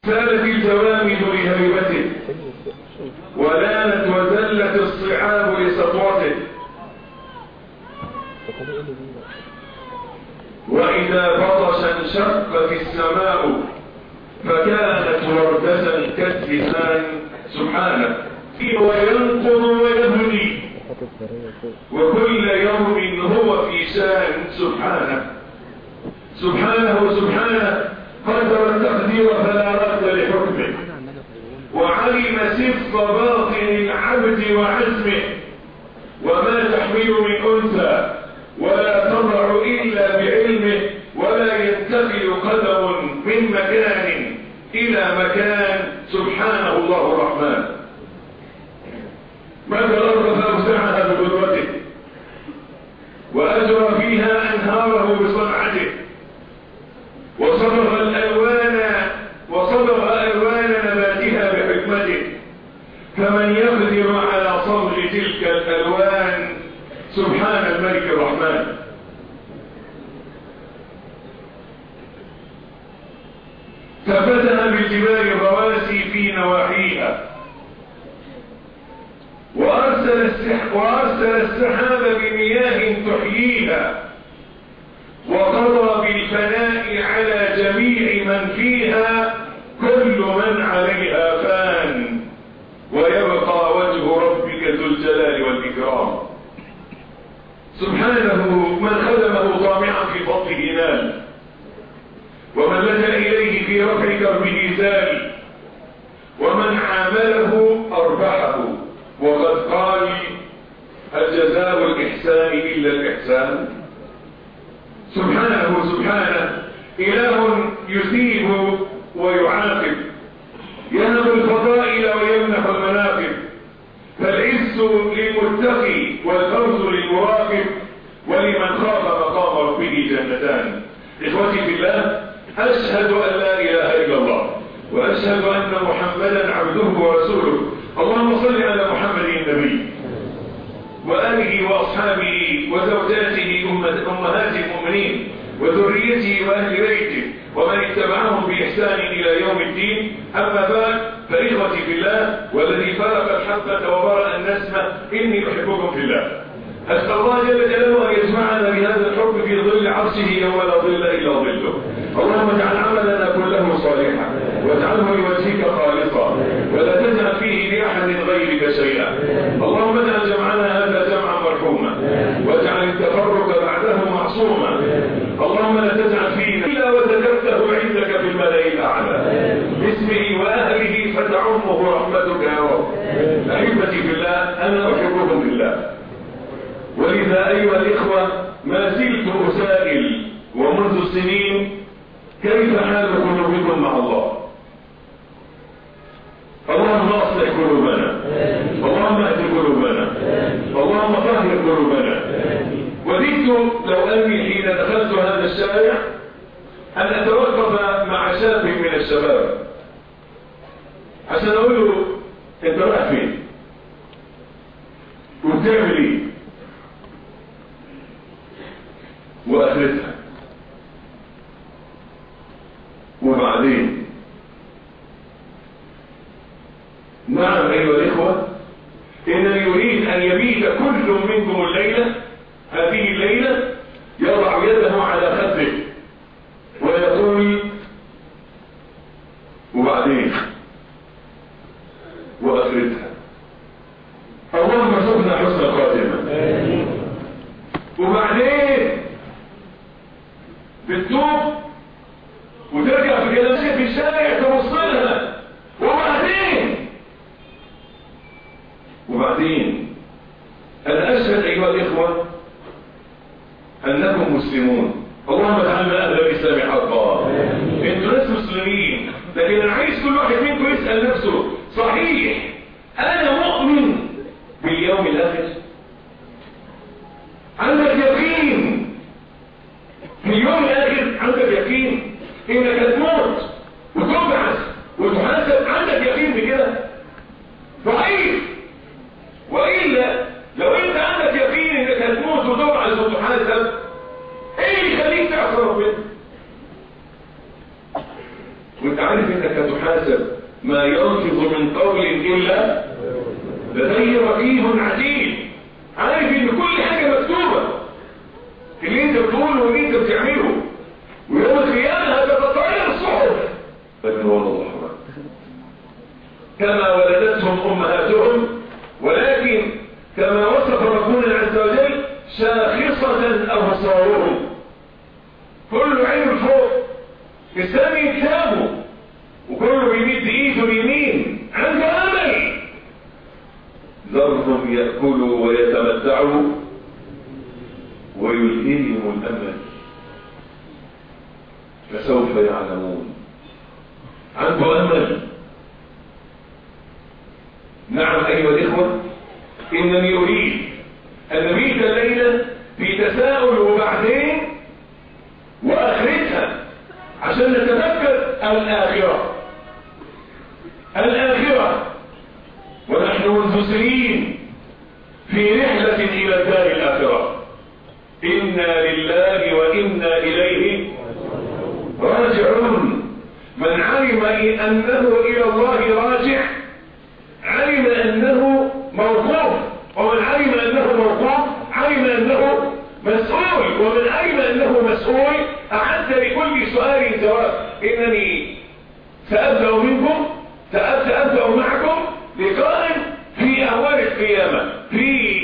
سالت الجوامد لهيبته ولانت وزلت الصعاب لسطوته وإذا بطش انشقت السماء فكانت وردة كالدهان سبحانه وينقض ويهدي وكل يوم هو في شان سبحانه سبحانه سبحانه قدر التقدير فلا رد لحكمه وعلم سف باطن العبد وعزمه وما تحمل من انثى ولا تضع الا بعلمه ولا ينتقل قدم من مكان الى مكان سبحانه الله الرحمن ماذا الارض فاوسعها بقدرته واجرى فيها انهاره بصنعته وصبغ الالوان وصبغ الوان نباتها بحكمته فمن يقدر على صبغ تلك الالوان سبحان الملك الرحمن ثبتها بالجبال الرواسي في نواحيها وأرسل, السح وأرسل السحاب بمياه تحييها وقضى بالفناء على جميع من فيها كل من عليها فان ويبقى وجه ربك ذو الجلال والإكرام سبحانه من خدمه طامعا في فضله نال ومن لجأ إليه في رفع كربه زال ومن عامله أربحه وقد قال الجزاء الإحسان إلا الإحسان سبحانه سبحانه إله يثيب ويعاقب يهب الفضائل ويمنح المناقب فالعز للمتقي والفوز للمراقب ولمن خاف مقام ربه جنتان إخوتي في الله أشهد أن لا إله إلا الله وأشهد أن محمدا عبده ورسوله اللهم صل على محمد النبي وآله وأصحابه وزوجاته أمهات المؤمنين وذريته وأهل بيته ومن اتبعهم بإحسان إلى يوم الدين أما بعد فإخوتي في الله والذي فرق الحبة وبرأ النسمة إني أحبكم في الله أسأل الله جل جلاله أن يجمعنا بهذا الحب في ظل عرشه يوم لا ظل إلا ظله اللهم اجعل عملنا كله صالحا واجعله لوجهك خالصا ولا تجعل فيه لأحد غيرك شيئا اللهم اجعل جمعنا هذا جمعا مرحوما واجعل التفرق بعده معصوما اللهم لا تجعل فينا إلا وذكرته عندك في الملأ الأعلى باسمه وأهله فتعمه رحمتك يا رب أحبتي في الله أنا أحبكم في الله ولذا أيها الإخوة ما زلت أسائل ومنذ سنين كيف حال قلوبكم مع الله اللهم اصلح قلوبنا اللهم اهد قلوبنا اللهم طهر قلوبنا وددت لو اني حين دخلت هذا الشارع ان اتوقف مع شاب من الشباب عشان اقول له انت رايح فين وبتعمل ايه واخرتها وبعدين نعم أيها الإخوة إنني يريد أن يبيت كل منكم الليلة هذه الليلة يضع يده على خده ويقول وبعدين وآخرتها اللهم ارزقنا حسن الخاتمة وبعدين بتتوب وترجع في كلامك في الشارع توصلها وبعدين وبعدين أنا أشهد أيها الإخوة أنكم مسلمون اللهم اجعلنا أهل الإسلام حقا أنتوا ناس مسلمين لكن أنا عايز كل واحد منكم يسأل نفسه صحيح أنا مؤمن باليوم الآخر عندك يقين في اليوم الآخر عندك يقين إنك هتموت وتبعث وتحاسب عندك يقين بكده ضعيف وإلا لو أنت عندك يقين إنك هتموت وتبعث وتحاسب إيه اللي يخليك تعصى ربنا وأنت عارف إنك انك تحاسب ما يلفظ من قول الا لديه رقيب عتيد عارف ان كل حاجه مكتوبه اللي انت بتقوله واللي انت بتعمله ويوم القيامه هتتطير الصحف لكن هو الله كما ولدتهم امهاتهم ولكن كما وصف ربنا عز وجل شاخصة أبصارهم كل عين فوق الثاني كتابه وكله بيمد ايده اليمين عنده امل ذرهم ياكلوا ويتمتعوا ويلهيهم الامل فسوف يعلمون عنده امل نعم ايها الاخوه انني اريد ان نبيت الليله في تساؤل وبعدين واخرتها عشان نتذكر الاخره الاخره ونحن منذ سنين في رحله الى الدار الاخره انا لله وانا اليه راجعون من علم انه الى الله راجع علم انه موقوف ومن علم انه موقوف علم انه مسؤول ومن علم انه مسؤول اعد لكل سؤال جواب انني سابدا منكم سابدا معكم لقاء في اهوال القيامه في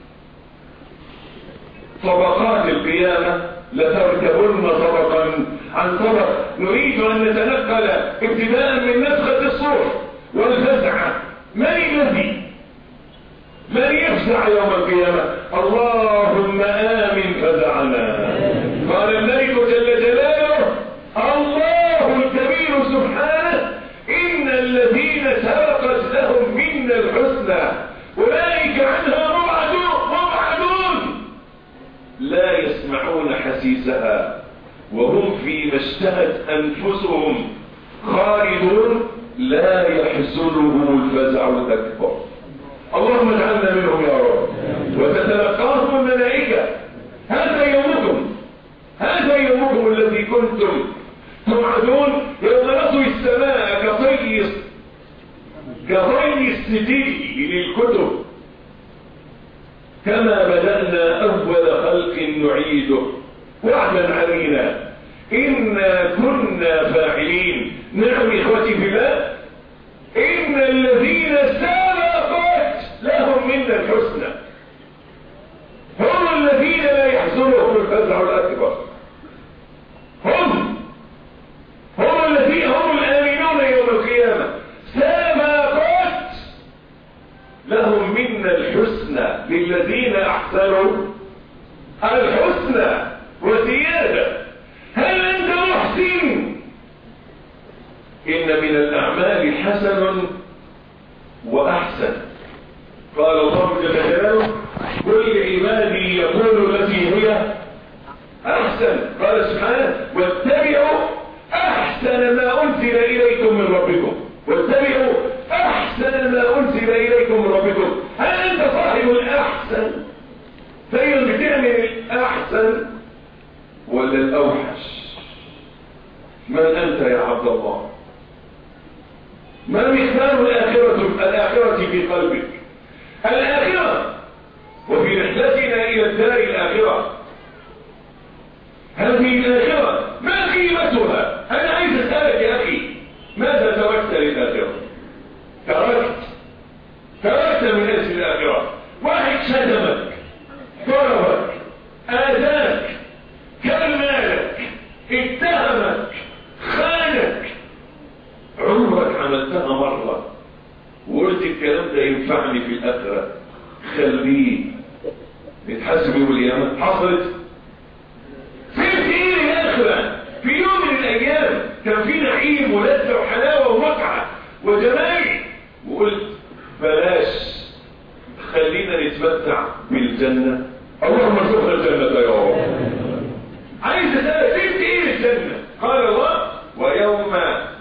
طبقات القيامه لتركبن طبقا عن طبق نريد ان نتنقل ابتداء من نفخه الصور والفزعه من الذي من يفزع يوم القيامة اللهم آمن فزعنا قال الملك جل جلاله الله الكبير سبحانه إن الذين سبقت لهم منا الحسنى أولئك عنها مبعدون مبعدون لا يسمعون حسيسها وهم فيما اشتهت أنفسهم خالدون لا يحزنهم الفزع الأكبر اللهم اجعلنا منهم يا رب وتتلقاهم الملائكة هذا يومكم هذا يومكم الذي كنتم توعدون يوم نطوي السماء كطي كطي السجل للكتب كما بدأنا أول خلق نعيده وعدا علينا إنا كنا فاعلين نعم إخوتي في الله إن الذين سبقت لهم منا الحسنى هم الذين لا يحزنهم الفزع الأكبر هم هم الذين هم الآمنون يوم القيامة سبقت لهم منا الحسنى للذين أحسنوا الحسنى وزيادة هل أنت محسن إن من الأعمال حسن وأحسن قال الله جل جلاله كل عبادي يقول التي هي أحسن قال سبحانه واتبعوا أحسن ما أنزل إليكم من ربكم واتبعوا أحسن ما أنزل إليكم من ربكم هل أنت صاحب الأحسن فإن بتعمل الأحسن ولا الأوحش من أنت يا عبد الله ما مقدار الآخرة الآخرة في قلبك الآخرة وفي رحلتنا إلى الدار الآخرة هذه الآخرة ما قيمتها أنا عايز أسألك يا أخي ماذا تركت للآخرة تركت تركت من أجل الآخرة واحد شتمك ضربك آذاك كل مالك اتهمك خانك عمرك عملتها مرة وقلت الكلام ده ينفعني في الآخرة خليه نتحاسب يوم القيامة حصلت سبت ايه الآخرة في يوم من الأيام كان في نعيم ولذة وحلاوة ومتعة وجمال وقلت بلاش خلينا نتمتع بالجنة اللهم ارزقنا الجنة يا رب عايز اسألك سبت ايه الجنة قال الله ويوم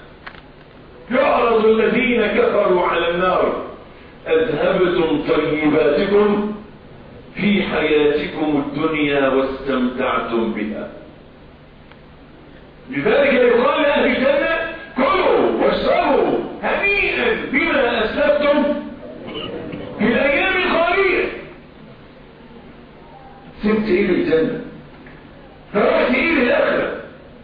يعرض الذين كفروا على النار أذهبتم طيباتكم في حياتكم الدنيا واستمتعتم بها لذلك يقال لأهل الجنة كلوا واشربوا للجنة فرحت إيه للآخرة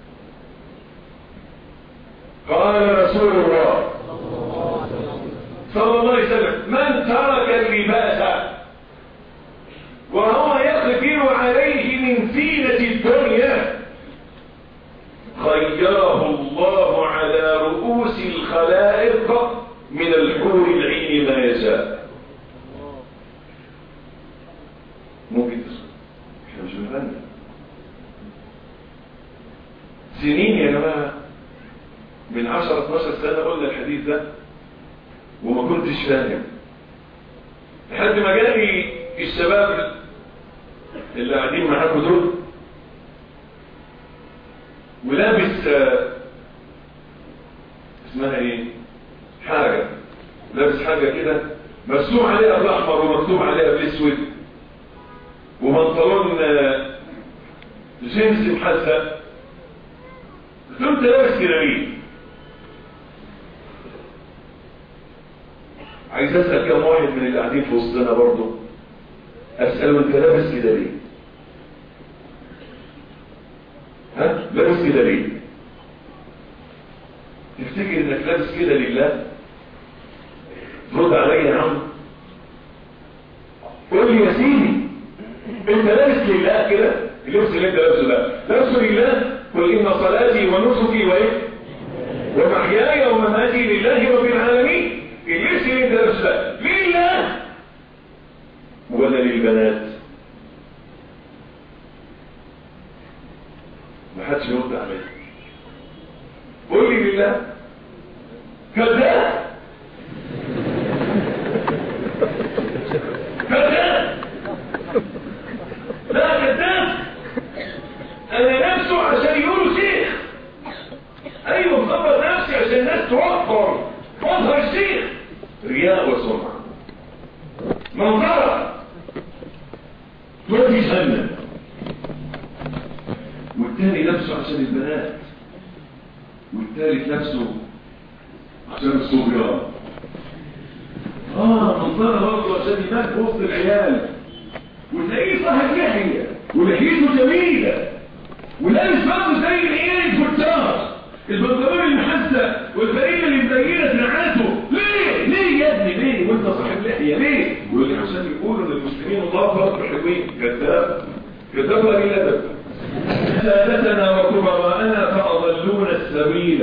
قال رسول الله صلى الله عليه وسلم من ترك اللباس وهو يقدر عليه من زينة الدنيا خيره الله على رؤوس الخلائق من الحور العين ما يشاء ممكن احنا مش بنغني سنين يا جماعه من 10 12 سنه قلنا الحديث ده وما كنتش فاهم لحد ما جالي الشباب اللي قاعدين معاكم دول ولابس اسمها ايه حاجة لابس حاجة كده مرسوم عليها بالاحمر ومكتوب عليها بالاسود وبنطلون جينز محسن قلت له انت لابس كده ليه عايز اسال كم واحد من اللي قاعدين في وسطنا برضه اساله انت لابس كده ليه ها لابس كده ليه تفتكر انك لابس كده لله رد عليا يا عم قول لي يا سيدي انت لابس لله كده اللبس اللي انت لابسه ده لابسه لله قل ان صلاتي ونسكي وايه ومحياي ومماتي لله رب العالمين اللبس اللي انت لابسه ده لله ولا للبنات ما حدش يرد عليا قول لي لله كذاب كذاب لا كذاب انا نفسه عشان يقولوا شيخ ايوه مظبط نفسي عشان الناس توفر مظهر شيخ رياء وسمعه منظره تودي جهنم والتاني نفسه عشان البنات والتالت نفسه عشان الصبيان اه منظره برضه عشان يبان في وسط العيال وتلاقيه صاحب لحيه ولحيته جميله ولابس برضه زي العيال الفرتار البنطلون المحسن والفريق اللي مبينه دراعاته ليه ليه يا ابني ليه وانت صاحب لحيه ليه يقول لي عشان يقولوا ان المسلمين الله برضه حلوين كذاب كذاب ولا ادب سادتنا وكبراءنا فاضلونا السبيل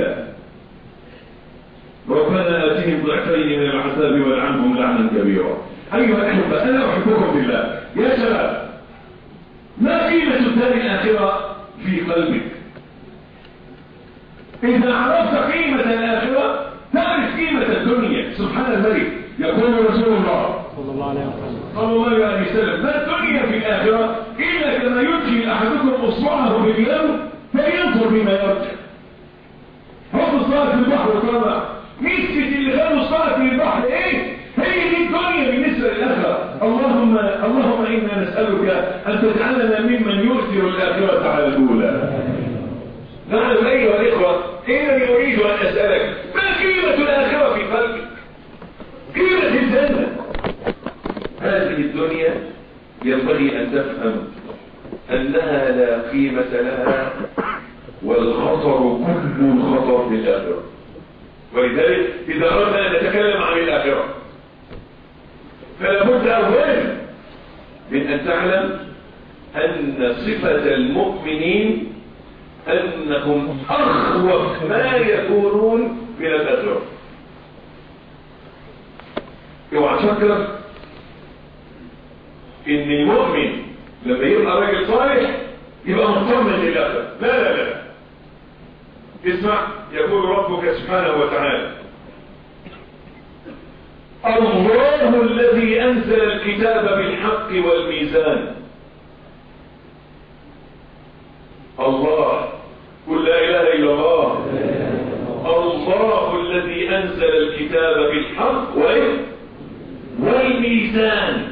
ربنا اتهم ضعفين من العذاب والعنهم لعنا كبيرا ايها الاحبه انا احبكم بالله يا شباب ما قيمه الدار الاخره في قلبك إذا عرفت قيمة الآخرة تعرف قيمة الدنيا سبحان الملك يقول رسول الله صلى الله عليه وسلم صلى الله عليه وسلم ما الدنيا في الآخرة إلا كما يدخل أحدكم إصبعه باليوم فينظر بما يرجع حط صلاة في البحر وطلع نسبة اللي خدوا صلاة في البحر إيه؟ هي دي الدنيا بالنسبة للآخرة اللهم اللهم إنا نسألك أن تجعلنا ممن يؤثر الآخرة على الأولى نعم أيها الإخوة إنني أريد أن أسألك ما قيمة الآخرة في قلبك قيمة الجنة هذه الدنيا ينبغي أن تفهم أنها لا قيمة لها والخطر كل الخطر للآخرة ولذلك إذا أردنا أن نتكلم عن الآخرة فلا بد أولا من أن تعلم أن صفة المؤمنين أنهم أخوف ما يكونون من الأخرة اوعى تفكر ان المؤمن لما يبقى راجل صالح يبقى مطمن للآخرة لا لا لا اسمع يقول ربك سبحانه وتعالى الله الذي أنزل الكتاب بالحق والميزان الله قل لا إله إلا الله الله الذي أنزل الكتاب بالحق وإيه؟ والميزان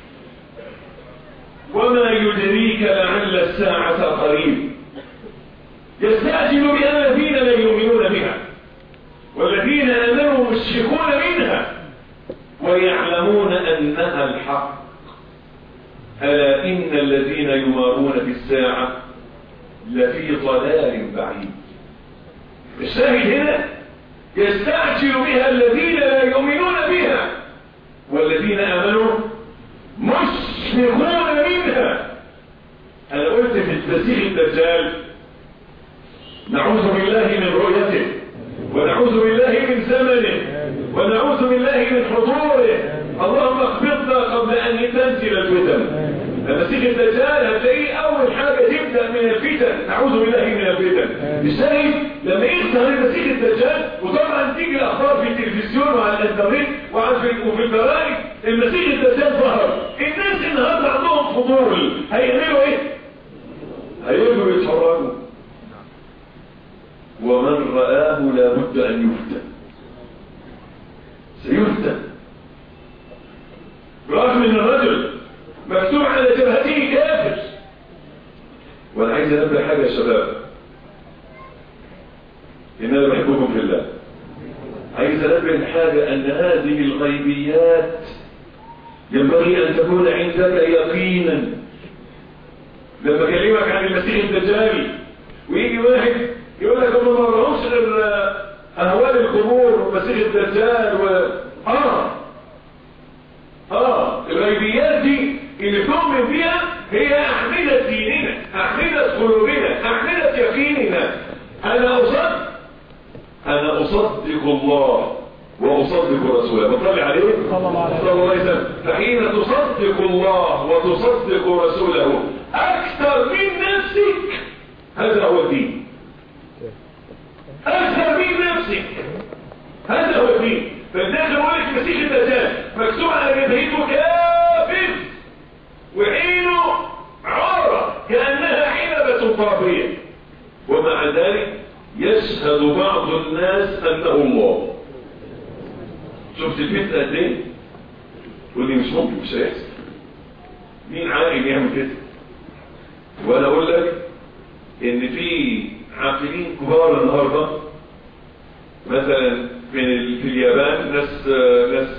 وما يدريك لعل الساعة قريب يستعجل بها الذين لا يؤمنون بها والذين آمنوا مشفقون منها ويعلمون أنها الحق ألا إن الذين يمارون في الساعة لفي ضلال بعيد الشاهد هنا يستعجل بها الذين لا يؤمنون بها والذين آمنوا مشفقون منها أنا قلت في التسيح الدجال نعوذ بالله من رؤيته ونعوذ بالله من زمنه ونعوذ بالله من حضوره اللهم اقبضنا قبل أن تنزل الفتن المسيح الدجال هتلاقيه أول حاجة تبدأ من الفتن نعوذ بالله من الفتن الشاهد لما يظهر المسيح الدجال وطبعا تيجي الأخبار في التلفزيون وعلى الانترنت وعلى وفي الجرائد المسيح الدجال ظهر الناس النهارده عندهم فضول هيعملوا ايه؟ هيجوا يتفرجوا ومن رآه لابد أن يفتن سيفتن برغم ان الرجل مكتوب على جبهته كافر وانا عايز انبه حاجه يا شباب ان انا بحبكم في الله عايز انبه حاجه ان هذه الغيبيات ينبغي ان تكون عندك يقينا لما اكلمك عن المسيح الدجال ويجي واحد يقول لك ما مرهمش غير اهوال القبور والمسيح الدجال و اه اه الغيبيات دي اللي تؤمن بها هي أعمدة ديننا أعمدة قلوبنا أعمدة يقيننا أنا أصدق أنا أصدق الله وأصدق رسوله بطلع عليه صلى الله عليه صلى الله عليه وسلم فحين تصدق الله وتصدق رسوله أكثر من نفسك هذا هو الدين أكثر من نفسك هذا هو الدين فالداخل يقول لك مسيح الدجال مكتوب على جبهته كافر وعينه عارة كأنها عنبة طافية ومع ذلك يشهد بعض الناس أنه الله شفت الفتنة قد ايه؟ تقول لي مش ممكن مش هيحصل مين عاقل يعمل كده؟ وانا اقول لك ان في عاقلين كبار النهارده مثلا في, ال... في اليابان ناس ناس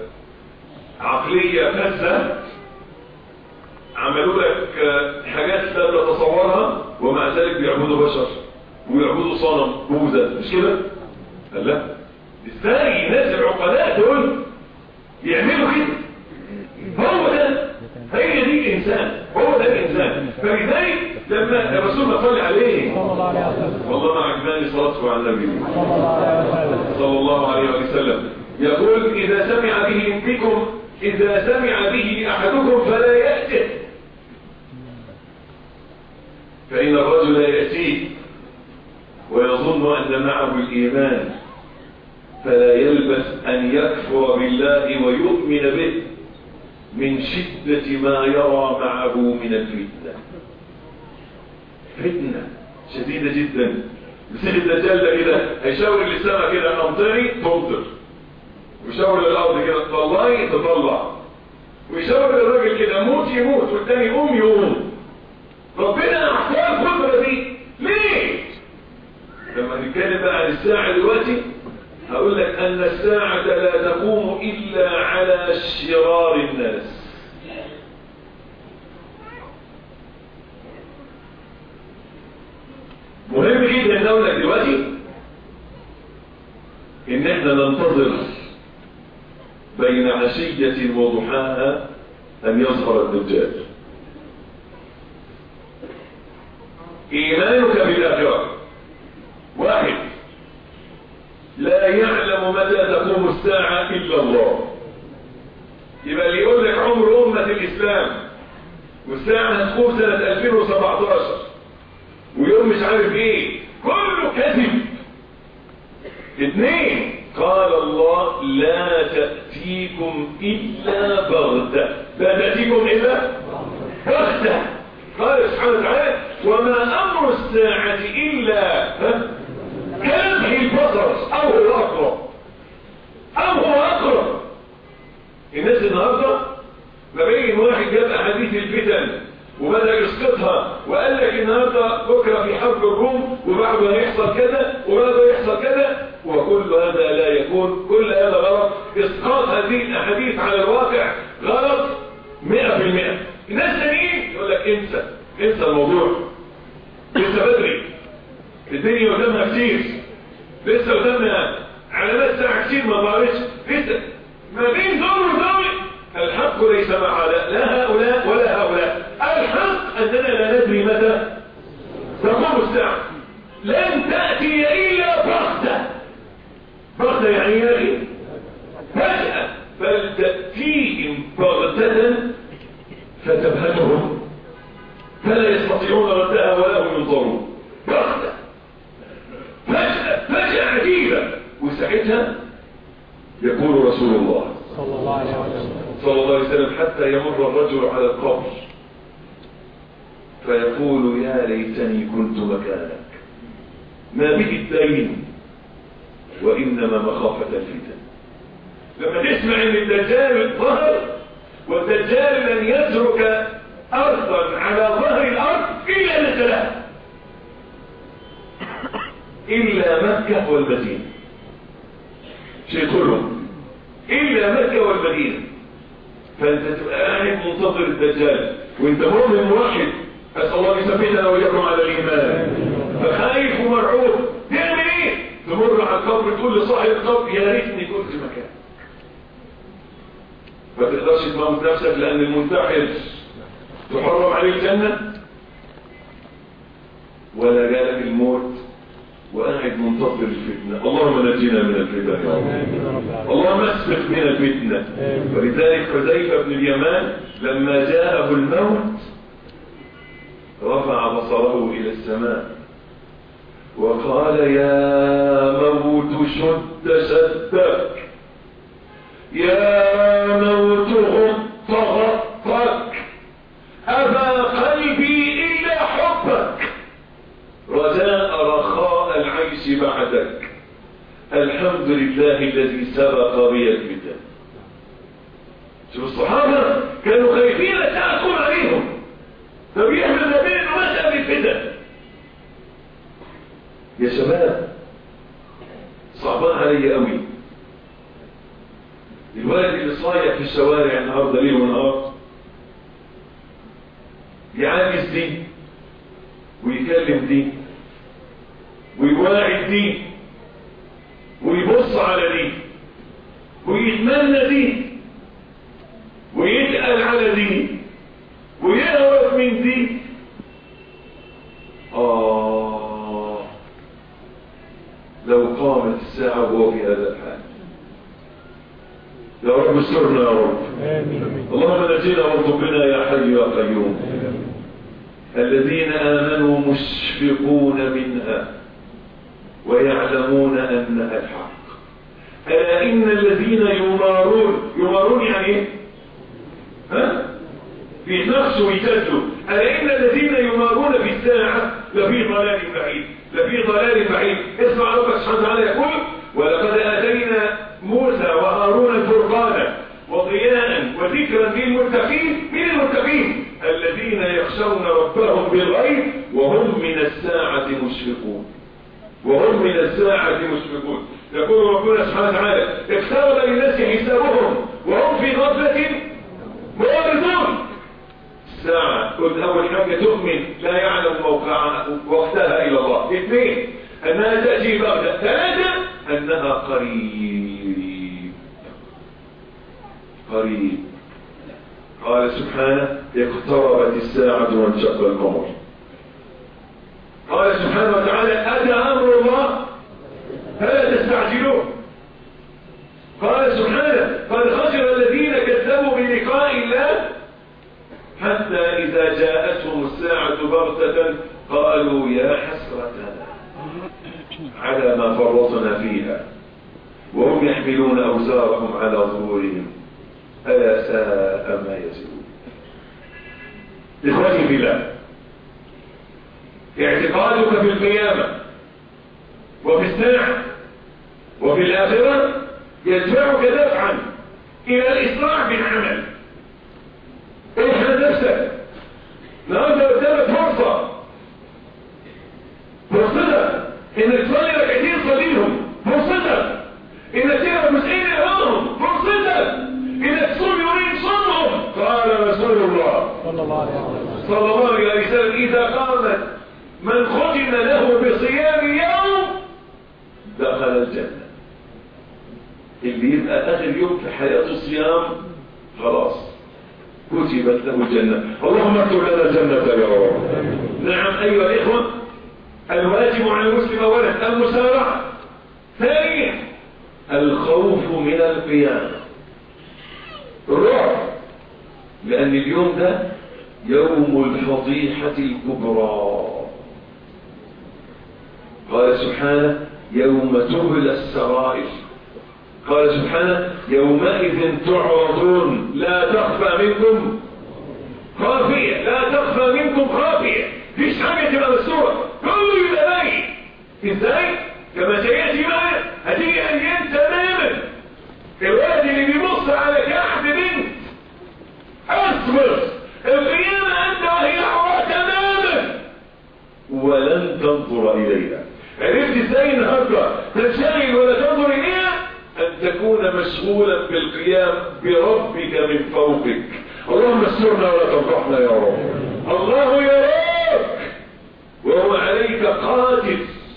عقليه فاسده عملوا لك حاجات لا تتصورها ومع ذلك بيعبدوا بشر ويعبدوا صنم بوذا مش كده؟ قال لا ازاي الناس العقلاء دول يعملوا كده هو ده هي دي الانسان هو ده الانسان فلذلك لما الرسول ما صلى عليه صلى الله عليه وسلم والله ما عجباني صلاته على النبي صلى الله عليه وسلم صلى الله عليه وسلم يقول اذا سمع به بكم اذا سمع به احدكم فلا يأته فإن الرجل يأتيه ويظن أن معه الإيمان فلا يلبث أن يكفر بالله ويؤمن به من شدة ما يرى معه من الفتنة فتنة شديدة جدا بسير الدجال ده كده هيشاور للسماء كده أمطري تمطر ويشاور للأرض كده تطلعي تطلع ويشاور للراجل كده موت يموت والتاني يقوم يقوم ربنا أعطاه القدرة دي ليه؟ لما نتكلم بقى عن الساعة دلوقتي هقول لك أن الساعة لا تقوم إلا على شرار الناس مهم جدا ان اقول لك دلوقتي ان احنا ننتظر بين عشية وضحاها ان يظهر الدجال ايمانك بالاخره واحد لا يعلم متى تقوم الساعة إلا الله يبقى اللي يقول لك عمر أمة الإسلام والساعة هتقوم سنة 2017 ويوم مش عارف ايه كله كذب اثنين قال الله لا تأتيكم إلا بغتة لا تأتيكم إلا بغتة قال سبحانه وتعالى وما أمر الساعة إلا ها كلمح البصر او هو اقرب او هو اقرب الناس النهارده ما بين واحد جاب احاديث الفتن وبدا يسقطها وقال لك النهارده بكره في حرب الروم وبعده هيحصل كذا وبعده يحصل كذا وكل هذا لا يكون كل هذا غلط اسقاط هذه الاحاديث على الواقع غلط 100% الناس تانيين يقول لك انسى انسى الموضوع لسه بدري الدنيا قدامها كتير لسه قدامنا علامات ساعة كتير ما ظهرتش لسه ما بين دول ودول الحق ليس مع لا هؤلاء ولا هؤلاء الحق أننا لا ندري متى تقوم الساعة لن تأتي إلا بغتة بغتة يعني يا أخي فجأة بل تأتيهم بغتة فتبهتهم فلا يستطيعون ردها ولا هم ينظرون بغتة فجأة فجأة عجيبة وساعتها يقول رسول الله صلى الله عليه وسلم صلى الله عليه وسلم حتى يمر الرجل على القبر فيقول يا ليتني كنت مكانك ما به الدين وإنما مخافة الفتن لما تسمع ان الدجال ظهر والدجال لن يترك أرضا على ظهر الأرض إلا نزلها إلا مكة والمدينة شيء كلهم إلا مكة والمدينة فأنت تبقى قاعد منتظر الدجال وأنت مؤمن موحد أسأل الله يثبتنا وإياكم على الإيمان فخايف ومرعوب تعمل إيه؟ تمر على القبر تقول لصاحب القبر يا ريتني كنت مكان ما تقدرش تموت نفسك لأن المنتحر تحرم عليه الجنة ولا جالك الموت وقاعد منتظر الفتنة اللهم نجينا من الفتنة يا رب آمين يا رب العالمين. اللهم اسبق من الفتنة ولذلك حذيفة بن اليمان لما جاءه الموت رفع بصره إلى السماء وقال يا موت شد شدك يا موت غط غطك أبى قلبي إلا حبك رجاء رخاء العيش بعدك الحمد لله الذي سبق بي الفتن شوف الصحابة كانوا خايفين لا تأكل عليهم فبيعمل ما بين مسألة الفتن يا شباب صعبان علي قوي الولد اللي صايع في الشوارع النهارده ليل ونهار يعاكس دي ويكلم دي ويواعد دي ويبص على دي ويتمنى دي ويتقل على دي ويهرب من دي آه لو قامت الساعة وهو في هذا الحال يا رب استرنا يا رب آمين اللهم نجينا وارزقنا يا حي يا قيوم الذين آمنوا مشفقون منها ويعلمون أنها الحق ألا إن الذين يمارون يمارون يعني إيه؟ ها؟ بيتناقشوا ويجادلوا ألا إن الذين يمارون بالساعة لفي ضلال بعيد لفي ضلال بعيد اسمع ربك سبحانه وتعالى يقول ولقد آتينا موسى وهارون الفرقان وضياء وذكرا للمتقين من المتقين الذين يخشون ربهم بالغيب وهم من الساعة مشفقون وهم من الساعة مشفقون يقول ربنا سبحانه وتعالى اقترب للناس حسابهم وهم في غفلة معرضون الساعة قلت أول حاجة تؤمن لا يعلم موقعها وقتها إلى الله اثنين أنها تأتي بغدة ثلاثة أنها قريب قريب قال سبحانه اقتربت الساعة وانشق القمر قال سبحانه وتعالى أتى أمر الله فلا تستعجلوه قال سبحانه قد خسر الذين كذبوا بلقاء الله حتى إذا جاءتهم الساعة بغتة قالوا يا حسرتنا على ما فرطنا فيها وهم يحملون أوزارهم على ظهورهم ألا ساء ما يزرون إخواني في الله اعتقادك في القيامة وفي الساعة وفي الآخرة يدفعك دفعا إلى الإسراع بالعمل اجهد نفسك النهارده قدامك فرصة فرصتك انك تصلي ركعتين صليهم فرصتك انك تقرا جزئين اقراهم فرصتك انك تصوم يومين صومهم قال رسول الله صلى الله عليه وسلم صلى الله عليه وسلم إذا قامت من ختم له بصيام يوم دخل الجنة اللي يبقى آخر يوم في حياته صيام خلاص كتبت له الجنة اللهم اكتب لنا الجنة يا رب نعم أيها الإخوة الواجب على المسلم أولا المسارعة ثانيا الخوف من القيامة الرعب لأن اليوم ده يوم الفضيحة الكبرى قال سبحانه يوم تبلى السرائر قال سبحانه يومئذ تعرضون لا تخفى منكم خافية لا تخفى منكم خافية فيش حاجة تبقى مستورة كله يبقى باين ازاي؟ كما سيأتي معنا هتيجي أيام تماما الولد اللي بيبص على كعب بنت اصبر القيامة أنت وهي عورة تماما ولن تنظر إليها عرفت ازاي النهارده تنشغل ولا تنظر إليها أن تكون مشغولا بالقيام بربك من فوقك اللهم استرنا ولا تفضحنا يا رب الله يراك وهو عليك قادر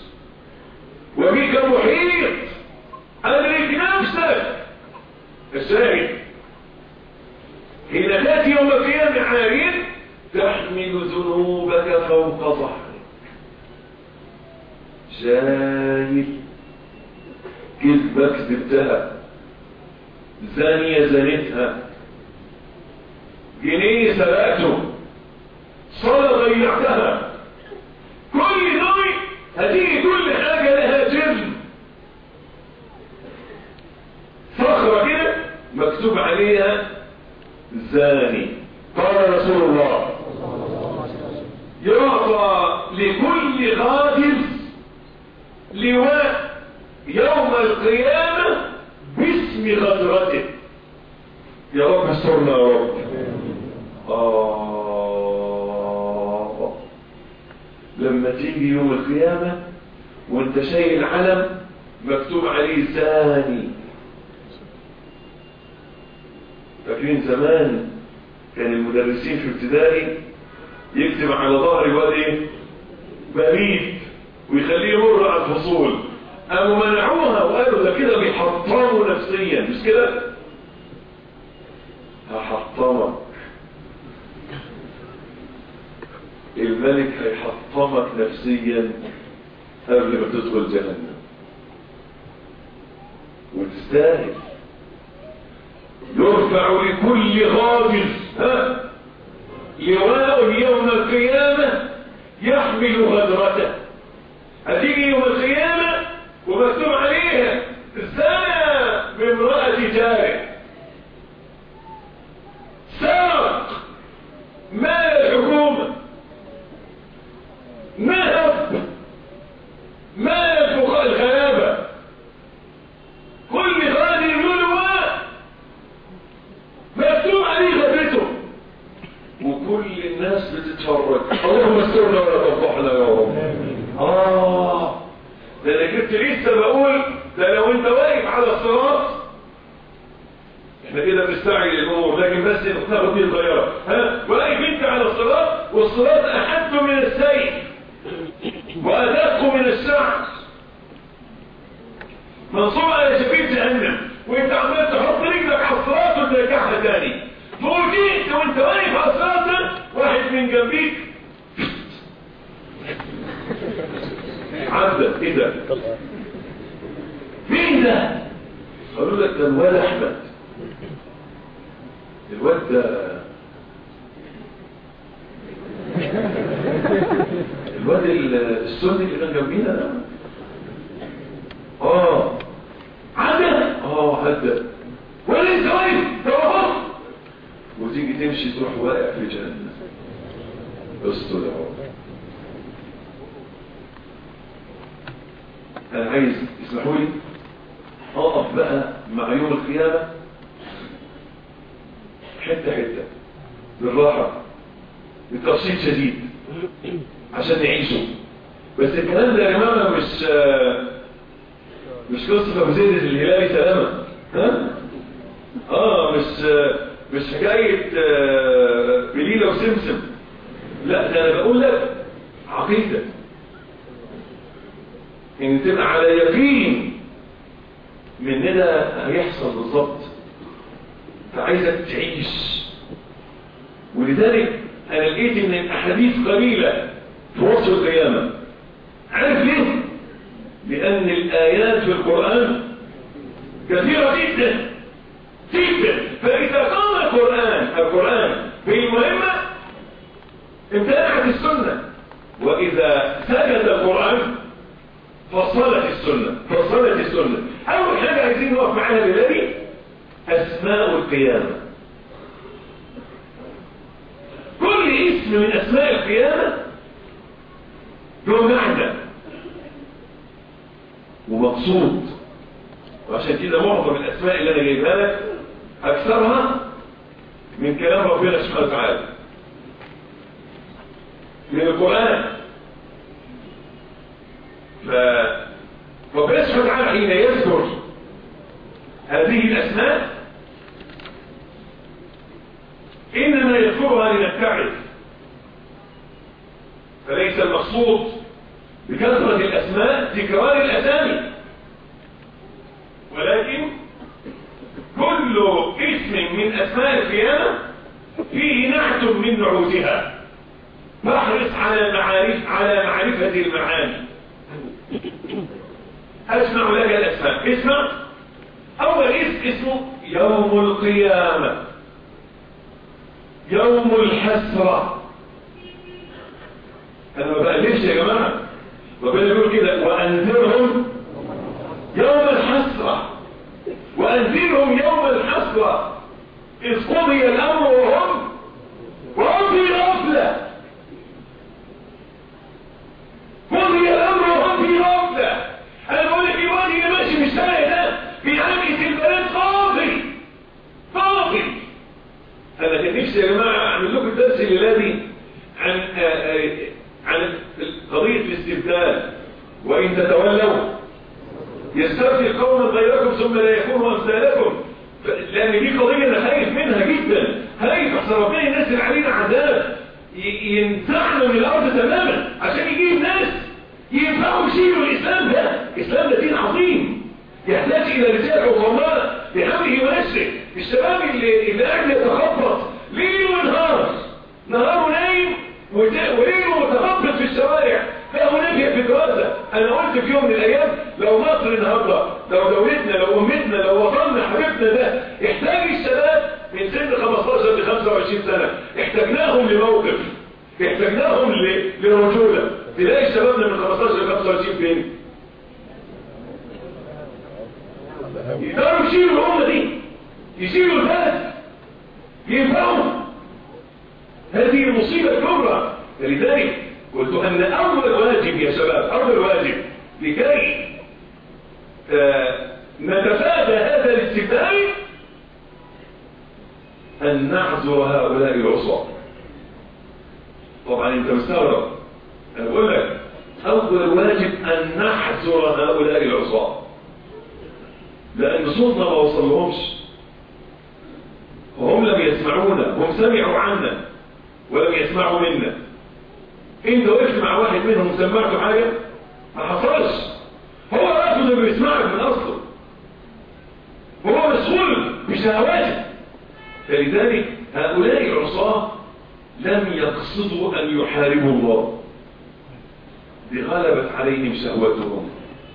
وبك محيط أدرك نفسك الشاهد حين تأتي يوم القيامة عارين تحمل ذنوبك فوق ظهرك شايل كذبة كذبتها زانية زنتها جنيه سرقته صلاة ضيعتها كل دول هتيجي كل حاجة لها جرم صخرة كده مكتوب عليها زاني قال رسول الله يعطى لكل غادر لواء يوم القيامة باسم غدرته يا رب استرنا يا رب آه لما تيجي يوم القيامة وانت شايل علم مكتوب عليه زاني فاكرين زمان كان المدرسين في ابتدائي يكتب على ظهر الواد ايه بريد ويخليه يمر على الفصول قاموا منعوها وقالوا ده كده بيحطموا نفسيا مش كده هحطمك الملك هيحطمك نفسيا قبل ما تدخل جهنم وتستاهل يرفع لكل غادر ها لواء يوم القيامة يحمل غدرته هتيجي يوم القيامة ومكتوب عليها زنى بامرأة جاره سرق مال الحكومة نهب مال الفقراء الغلابة كل غادر له لواء مكتوب عليه غدرته وكل الناس بتتفرج اللهم استرنا ولا تفضحنا يا رب اه ده انا كنت لسه بقول ده لو انت واقف على الصراط احنا كده بنستعجل الامور لكن بس ناخد دي صغيره ها واقف انت على الصراط والصراط احد من السيف وادق من الشعر منصوب على شفير جهنم وانت عمال تحط رجلك على الصراط وترجعها تاني تقول جيت وانت واقف على الصراط ده واحد من جنبيك عدى ايه ده مين ده قالوا لك ده الواد احمد الواد ده الواد السني اللي كان جنبينا ده اه عدى اه عدى ولا انت واقف توقف وتيجي تمشي تروح واقع في جهنم استر يا رب انا عايز تسمحوا لي اقف بقى مع يوم القيامه حته حته بالراحه بتفصيل شديد عشان نعيشه بس الكلام ده يا جماعه مش مش قصه ابو زيد الهلالي سلامه ها اه مش مش حكايه بليله وسمسم لا ده انا بقول لك عقيدة ان تبقى على يقين من ان ده هيحصل بالظبط فعايزك تعيش ولذلك انا لقيت ان الاحاديث قليلة في وصف القيامة عارف ليه؟ لان الايات في القرآن كثيرة جدا جدا فاذا قام القرآن القرآن بالمهمة امتنعت السنة واذا سكت القرآن فصلت السنة فصلت السنة اول حاجة عايزين نقف معاها لله اسماء القيامة كل اسم من اسماء القيامة له معنى ومقصود وعشان كده معظم الاسماء اللي انا جايبها لك اكثرها من كلام ربنا سبحانه وتعالى من القرآن فربنا سبحانه وتعالى حين يذكر هذه الأسماء إنما يذكرها لنتعب فليس المقصود بكثرة الأسماء تكرار الأسامي ولكن كل اسم من أسماء القيامة فيه نعت من نعوتها فاحرص على معارف على معرفة المعاني أسمع لك الأسماء اسمع أول اسم اسمه يوم القيامة يوم الحسرة أنا ما بقلبش يا جماعة ربنا يقول كده وأنذرهم يوم الحسرة وأنذرهم يوم الحسرة إذ قضي الأمر وهم وهم في غفلة قضي الأمر وهم في غفلة أنا بقول لك الواد اللي ماشي مش سايق ده في عكس البلد فاضي فاضي أنا كان نفسي يا جماعة أعمل لكم الدرس الليلة دي عن آآ آآ عن قضية الاستبدال وإن تتولوا يستبدل قوما غيركم ثم لا يكونوا أمثالكم لأن دي قضية أنا خايف منها جدا خايف أحسن ربنا ينزل علينا عذاب ينزعنا من الأرض تماما عشان يجيب ناس ينفعوا يشيلوا الإسلام ده الإسلام ده دين عظيم يحتاج إلى رجال عظماء بحمله ونشره الشباب اللي, اللي قاعد يتخبط ليل ونهار نهاره نايم وليله متخبط في الشوارع لا هناك في دراسة أنا قلت في يوم من الأيام لو مصر النهاردة لو دولتنا لو أمتنا لو وطننا حبيبنا ده يحتاج الشباب من سن 15 ل 25 سنة احتاجناهم لموقف احتاجناهم لرجولة تلاقي شبابنا من 15 ل 25 فين يقدروا يشيلوا الأمة دي يشيلوا البلد ينفعوا هذه المصيبة الكبرى فلذلك قلت أن أول واجب يا شباب أول واجب لكي آه نتفادى هذا الاستبدال أن نعذر هؤلاء العصاة طبعا انت مستغرب انا بقول لك اول واجب ان نحذر هؤلاء العصاة لان صوتنا ما وصلهمش وهم لم يسمعونا هم سمعوا عنا ولم يسمعوا منا انت وقفت مع واحد منهم سمعته حاجة ما حصلش هو رافض انه يسمعك من اصله هو مسؤول بشهواته فلذلك هؤلاء العصاه لم يقصدوا أن يحاربوا الله بغلبت عليهم شهوتهم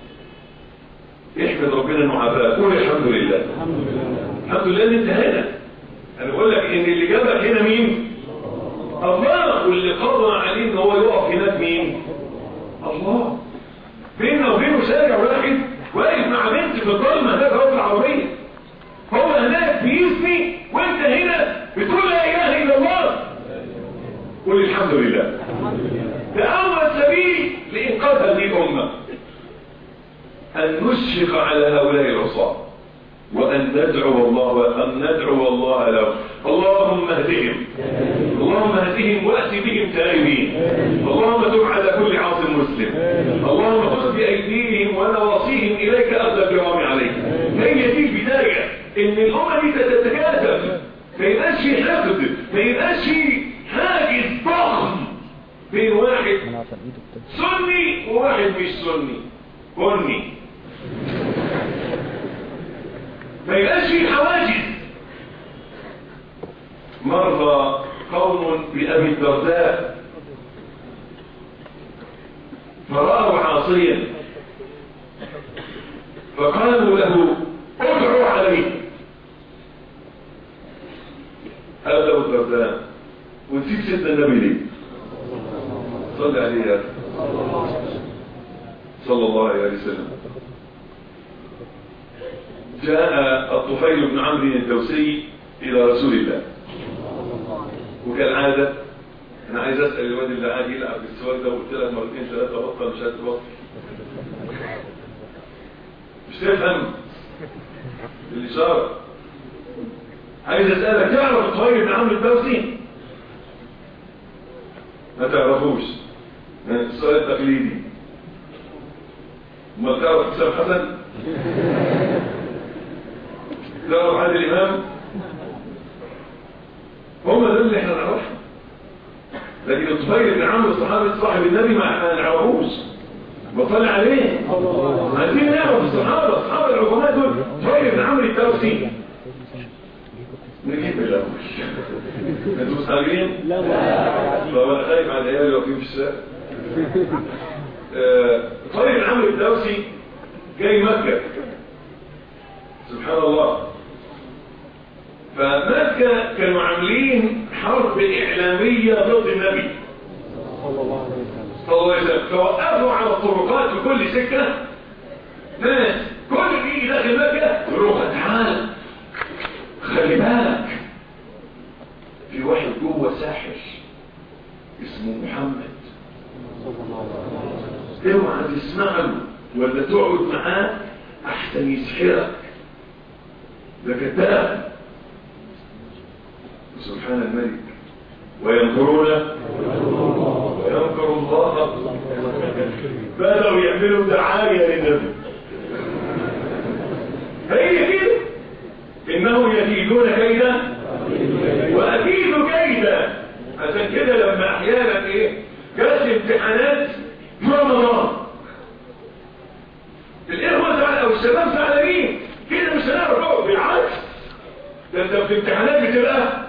احمد ربنا انه عافاك قول الحمد لله الحمد لله الحمد لله ان انت هنا انا بقول لك ان اللي جابك هنا مين الله واللي قضى عليه ان هو يقف هناك مين الله بيننا وبينه شارع واحد واقف مع بنت في الظلمه هناك هو في العربيه هو هناك بيسمي وانت هنا بتقول لا اله الا الله قل الحمد لله ده أول سبيل لإنقاذ هذه الأمة أن نشفق على هؤلاء العصاة وأن ندعو الله أن ندعو الله له اللهم اهدهم اللهم اهدهم وأت بهم تائبين اللهم تب على كل عاص مسلم اللهم خذ بأيديهم ونواصيهم إليك أخذ الكرام عليك هي دي البداية إن الأمة دي تتكاثف ما يبقاش في حقد ما يبقاش في حاجز ضخم بين واحد انا عشان ايده بتاعتي سني وواحد مش سني بني ما يبقاش في حواجز مر قوم بأبي الدرداء فرأوا عاصيا فقالوا له ادعوا عليه قال له الدرداء ونسيت سيدنا النبي ليه صلى عليه يا أخي. صلى الله عليه وسلم جاء الطفيل بن عمرو الدوسي إلى رسول الله وكالعادة أنا عايز أسأل الواد اللي قاعد يلعب بالسؤال ده وقلت لك مرتين ثلاثة بطل مش هتبطل مش تفهم الإشارة عايز أسألك تعرف الطفيل بن عمرو الدوسي ما تعرفوش السؤال التقليدي ما تعرف حسام حسن تعرف عادل الإمام هم دول اللي احنا نعرفهم لكن الطفيل بن عمرو الصحابي صاحب النبي ما احنا نعرفوش بطلع عليه عايزين نعرف الصحابه اصحاب العظماء دول طفيل بن عمرو الدوسي نجيب الاول انتوا مستعجلين؟ لا طب انا خايف على العيال لو في في الشارع آه، طيب بن عمرو الدوسي جاي مكة سبحان الله فمكة كانوا عاملين حرب إعلامية ضد النبي صلى الله عليه وسلم صلى الله عليه وسلم فوقفوا على الطرقات في كل سكة ناس كل اللي يجي داخل مكة يروح تعال خلي بالك في واحد جوه ساحر اسمه محمد صلى الله عليه وسلم اوعى تسمع له ولا تقعد معاه احسن يسحرك ده كذاب سبحان الملك وينكرون وينكر الله بدأوا يعملوا دعاية للنبي هي كده انهم يكيدون كيدا واكيد كيدا عشان كده لما احيانا ايه جت امتحانات في رمضان الاخوه زعل او الشباب زعلانين كده مش هنعرف نقعد بالعكس ده انت في امتحانات بتبقى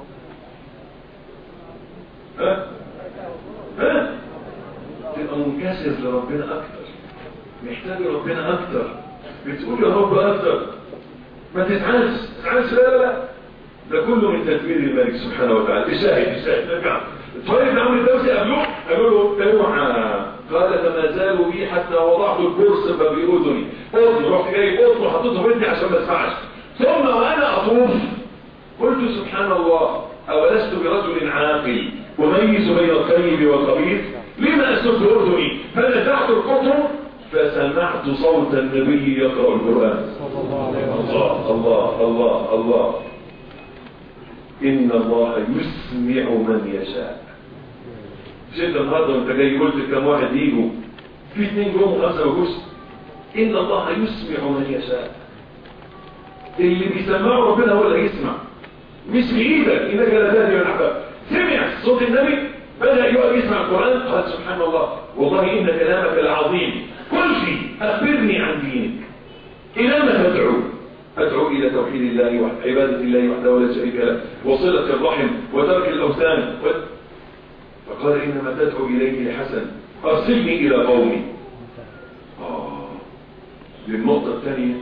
ها ها تبقى منكسر لربنا اكتر محتاج ربنا اكتر بتقول يا رب اكتر ما تزعلش ما تزعلش لا لا لا ده كله من تدبير الملك سبحانه وتعالى الشاهد الشاهد نرجع طيب بن عمرو الدوسي قابلوه قالوا له اوعى قال فما زالوا بي حتى وضعت الكرسي باذني قلت رحت جاي قلت وحطيته في ودني عشان ما اسمعش ثم وانا اطوف قلت سبحان الله اولست برجل عاقل اميز بين الطيب والخبيث لما اسد اذني فنزعت القطر فسمعت صوت النبي يقرا القران صلى الله عليه وسلم الله الله الله الله إن الله يسمع من يشاء مش انت النهارده وانت جاي قلت كم واحد يجوا في اثنين جم خمسه ما جوش ان الله يسمع من يشاء اللي بيسمعه ربنا هو اللي هيسمع مش بايدك انك لا تهدي من احباب سمع صوت النبي بدا يقعد يسمع القران قال سبحان الله والله ان كلامك العظيم قل لي اخبرني عن دينك الى ما تدعو أدعو إلى توحيد الله وعبادة الله وحده ولا شريك له وصلة الرحم وترك الأوثان و... فقال إنما تدعو إليه لحسن أرسلني إلى قومي آه للنقطة الثانية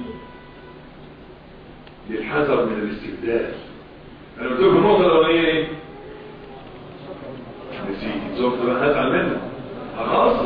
للحذر من الاستبدال أنا قلت لكم النقطة الأولانية إيه؟ نسيت زوجت بقى هزعل منها خلاص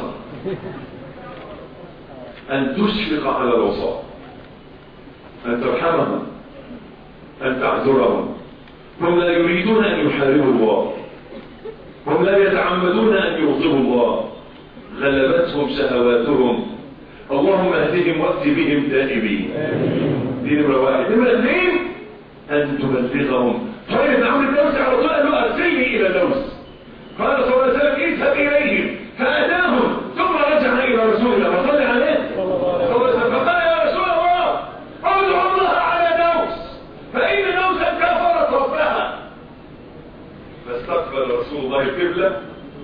أن تشفق على الوصاء أن ترحمهم أن تعذرهم هم لا يريدون أن يحاربوا الله هم لا يتعمدون أن يغضبوا الله غلبتهم شهواتهم اللهم اهدهم وأت بهم تائبين دي نمرة واحد نمرة اثنين أن تبلغهم طيب عمرو الدوسي على طول قال له أرسلني إلى دوس قال صلى الله عليه وسلم اذهب إليهم فأتاهم ثم رجع إلى رسول الله فصلى عليه صلى الله عليه صلى الله عليه وسلم فقال يا رسول الله ادعو الله على دوس فإن دوسا كفرت ربها فاستقبل رسول الله القبلة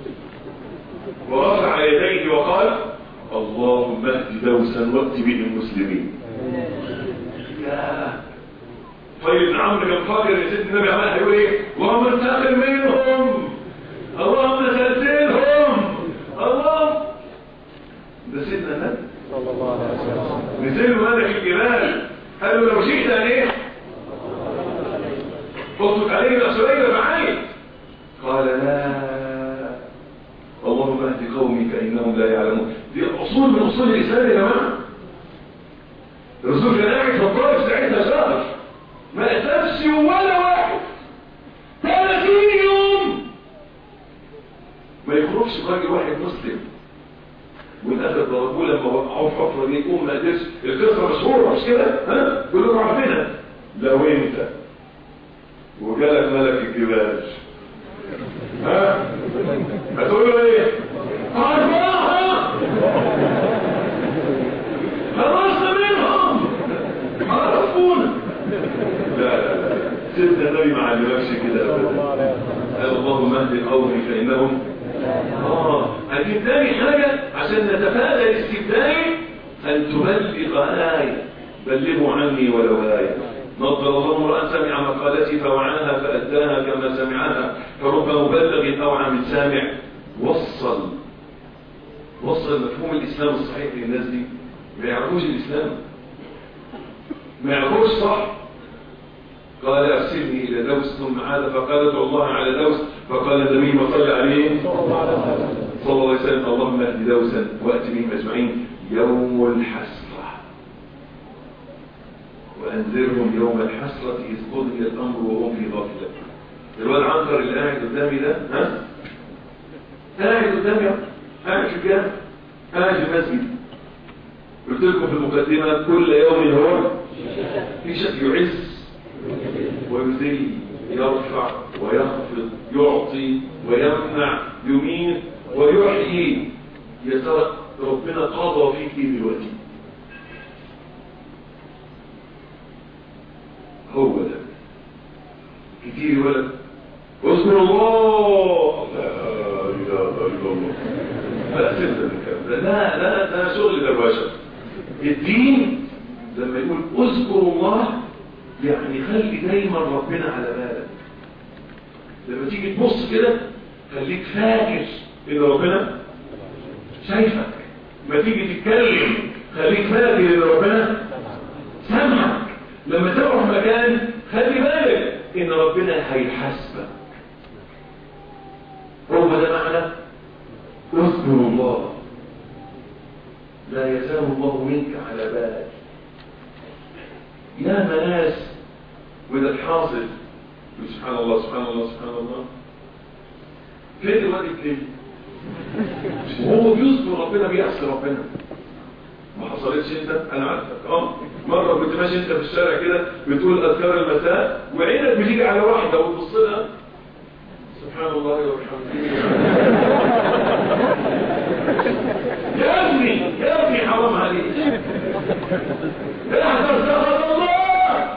ورفع يديه وقال اللهم اهد دوسا وات به المسلمين يا طيب ابن عمرو كان فاكر يا سيدنا النبي عمال هيقول ايه اللهم انتقم منهم اللهم زلزلهم اللهم ده سيدنا النبي صلى الله عليه وسلم نزلوا ملك الجبال قالوا لو شئت ان ايه تطلق عليه الاسرائيل فعلت قال لا اللهم اهد قومي فانهم لا يعلمون دي اصول من اصول الاسلام يا جماعه الرسول كان قاعد في الطائف ساعتها شهر ما اسلمش ولا واحد 30 يوم ما يخرجش راجل واحد مسلم والاخر ضربوه لما وقعوه في حفره دي يقوم ما قدرش القصه مشهوره مش كده ها كلكم عارفينها لو انت وجالك ملك الجبال ها هتقول له ايه عرفاها خلصنا منهم عرفونا لا لا لا سيدنا النبي ما علمكش كده صلى الله ابدا عليه وسلم قال اللهم اهد قومي فانهم اه اجيب تاني حاجه عشان نتفادى الاستبدال ان تبلغ ايه بلغوا عني ولو ايه نظر الله امرأ سمع مقالتي فوعاها فأداها كما سمعها فرب مبلغ أوعى من سامع وصل وصل مفهوم الإسلام الصحيح للناس دي ما يعرفوش الإسلام ما يعرفوش صح قال أرسلني إلى دوس ثم عاد فقال ادعو الله على دوس فقال النبي ما صلى عليه صلى الله عليه وسلم صلى الله عليه وسلم اللهم اهد دوسا وأت بهم أجمعين يوم الحسرة وأنذرهم يوم الحسرة إذ قضي الأمر وهم في غفلة الواد عنتر اللي قاعد قدامي ده ها قاعد قدامي أهو. قاعد في الجامع قاعد في المسجد قلت لكم في المقدمة كل يوم هو في شيء يعز ويذل يرفع ويخفض يعطي ويمنع يميت ويحيي يا ترى ربنا قضى فيك ايه دلوقتي هو ده كتير ولد اذكر الله لا اله الا الله لا تنسى الكلام ده لا لا ده شغل دروشه الدين لما يقول اذكر الله يعني خلي دايما ربنا على بالك لما تيجي تبص كده خليك فاكر ان ربنا شايفك ما تيجي تتكلم خليك فاكر ان ربنا سامعك لما تروح مكان خلي بالك ان ربنا هيحاسبك هو ده معنى اذكر الله لا يزال الله منك على بالك يا ناس وده الحاصل سبحان الله سبحان الله سبحان الله فين الواد الكلي وهو بيذكر ربنا بيعصي ربنا ما حصلتش انت انا عارفك اه مره كنت ماشي انت في الشارع كده بتقول اذكار المساء وعينك بتيجي على واحده وتبص لها سبحان الله وبحمده يا ابني يا ابني حرام عليك احذر سخط الله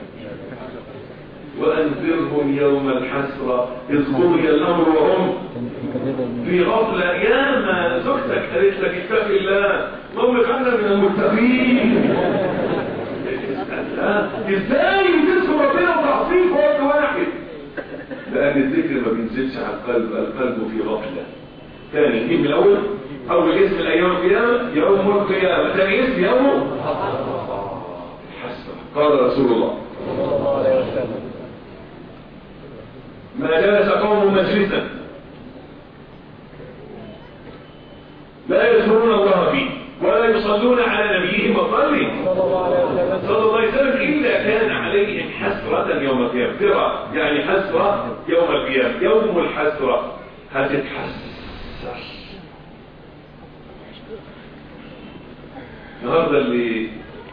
وانذرهم يوم الحسره اذ قضي الامر وهم في غفلة يا ما زوجتك قالت لك اتق الله موت عنا من المتقين ازاي تذكر ربنا وتعصيه في وقت واحد لان الذكر ما بينزلش على القلب القلب في غفلة ثاني نجيب من الاول اول اسم الايام القيامة يوم القيامة ثاني اسم يوم حسن قال رسول الله صلى الله عليه وسلم ما جلس قوم مجلسا لا يذكرون الله فيه ولا يصلون على نبيهم وصلي صلى الله عليه وسلم صلى الله عليه وسلم إلا كان عليهم حسرة يوم القيامة ترى يعني حسرة يوم القيامة يوم الحسرة هتتحسر النهارده اللي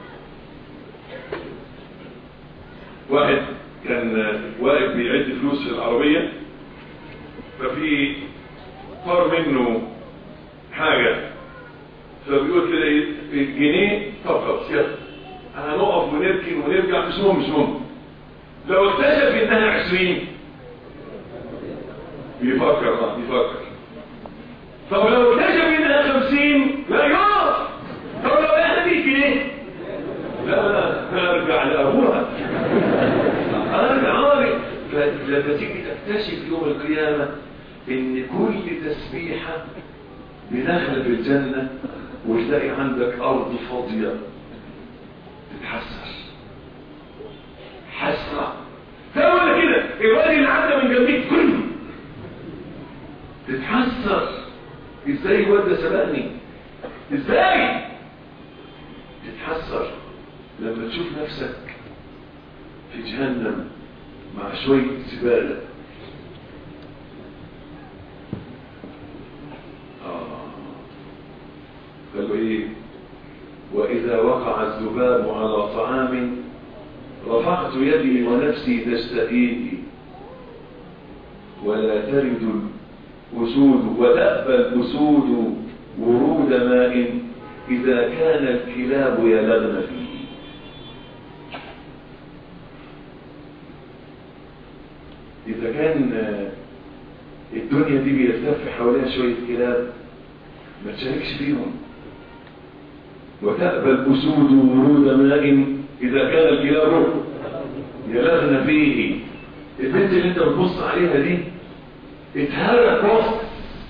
واحد كان واقف بيعد فلوس في العربية ففي طار منه حاجة فبيقول كده ايه الجنيه فقط يلا هنقف ونركن ونرجع مش مهم مش مهم لو اكتشف انها عشرين بيفكر اه بيفكر طب لو اكتشف انها 50 لا يقف طب لو احنا 100 جنيه لا لا ارجع لابوها ارجع ارجع فلما تيجي تكتشف يوم القيامه ان كل تسبيحه بدخل في الجنه وتلاقي عندك ارض فاضيه تتحسر حسره ده ولا كده الوادي اللي عدى من جنبيك كله تتحسر ازاي الواد ده سبقني ازاي تتحسر لما تشوف نفسك في جهنم مع شوية زبالة آه. قالوا ايه واذا وقع الذباب على طعام رفعت يدي ونفسي تستهيدي ولا ترد الأسود وتأبى الأسود ورود ماء إذا كان الكلاب يلغن فيه إذا كان الدنيا دي بيلتف حواليها شوية كلاب ما تشاركش فيهم وتأبى الأسود ورود ماء إذا كان الكلاب يلغن فيه البنت اللي انت بتبص عليها دي اتهرق وسط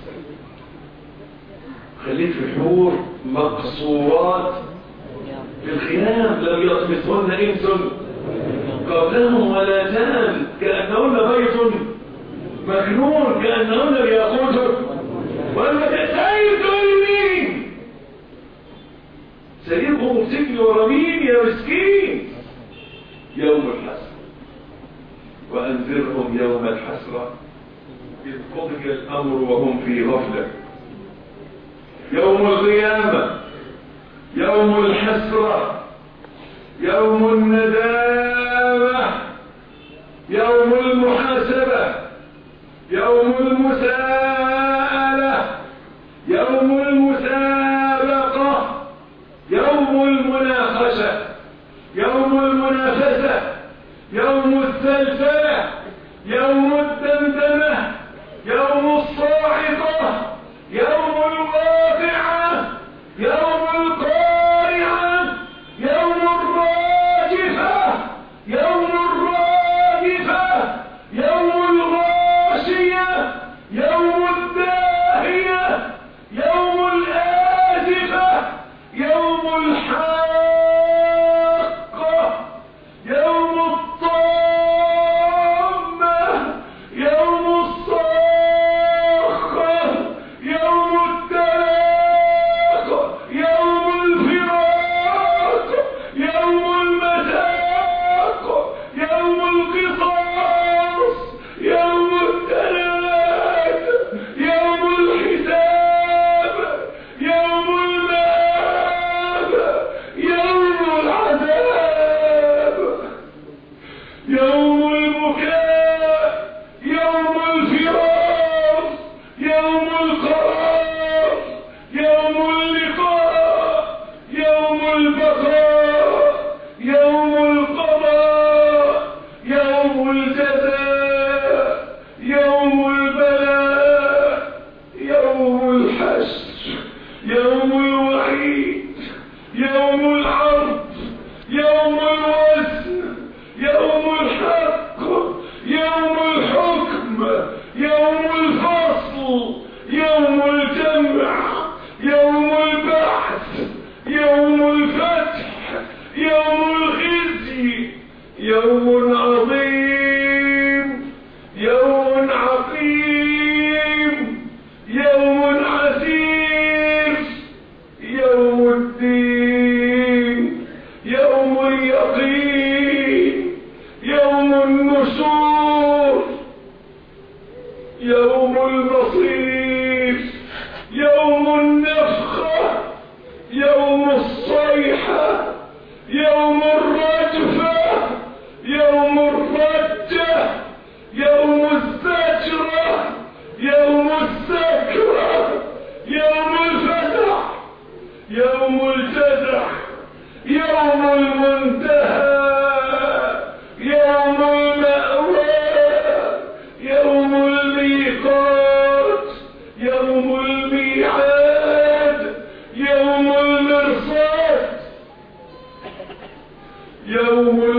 خليك في حور مقصورات في الخيام لم يطمثهن انس قبلهم ولا جان كانهن بيت مكنون كانهن الياقوت والمتسايد مين سيبهم سجن ورمين يا مسكين يوم الحسرة وأنذرهم يوم الحسرة إذ قضي الأمر وهم في غفلة يوم القيامة يوم الحسرة يوم الندامة يوم المحاسبة يوم المساءلة يوم المسابقة يوم المناقشة يوم المنافسة يوم الزلزلة يوم الدمدمة يوم الصاعقة يوم الواقعة يوم القارعة يوم الراجفة يوم الراجفة يوم الغاشية يوم الداهية يوم الآزفة يوم الحاقة يوم الطامة يوم الصاخة يوم التلاق يوم الفراق يوم المساق يوم القصاص يوم التناد يوم الحساب يوم المآب يوم العذاب يوم البكاء يوم الفرار يوم القرار يوم اللقاء يوم البقاء يوم القضاء يوم الجزاء يوم البلاء يوم الحشر يوم الوعيد يوم العرض يوم الوزن يوم الحق يوم الحكم يوم الفصل يوم الجمع يوم البعث يوم الفتح يوم الخزي يوم عظيم يوم عقيم يوم عسير يوم الدين يوم اليقين يوم النشور يوم المصير يوم النفخة يوم الصيحة يوم الرجفة يوم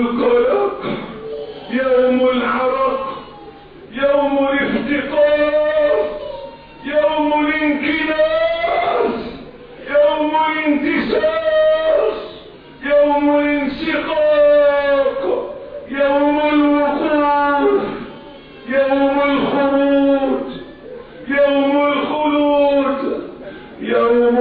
القلق يوم العرق يوم الافتقار يوم الانكناس يوم الانتساس يوم الانشقاق يوم الوقوف يوم الخروج يوم الخلود يوم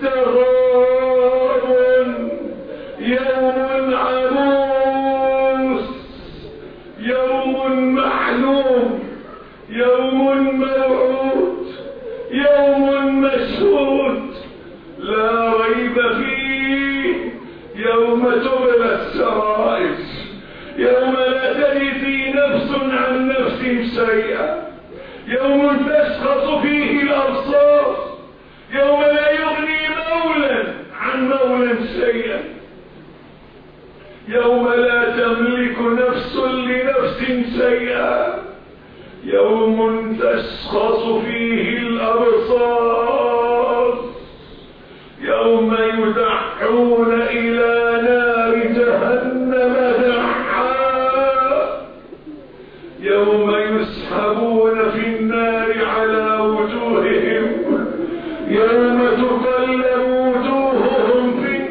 التغابن يوم العروس يوم معلوم يوم موعود يوم مشهود لا ريب فيه يوم تبلى السرائر يوم لا تجزي نفس عن نفس شيئا يوم تشخص فيه الابصار يوم لا يغني مولا عن مولا شيئا يوم لا تملك نفس لنفس شيئا يوم تشخص فيه الابصار يوم يدعون الى نار جهنم دعا يوم يسحبون في النار على وجوههم يوم تقلب وجوههم في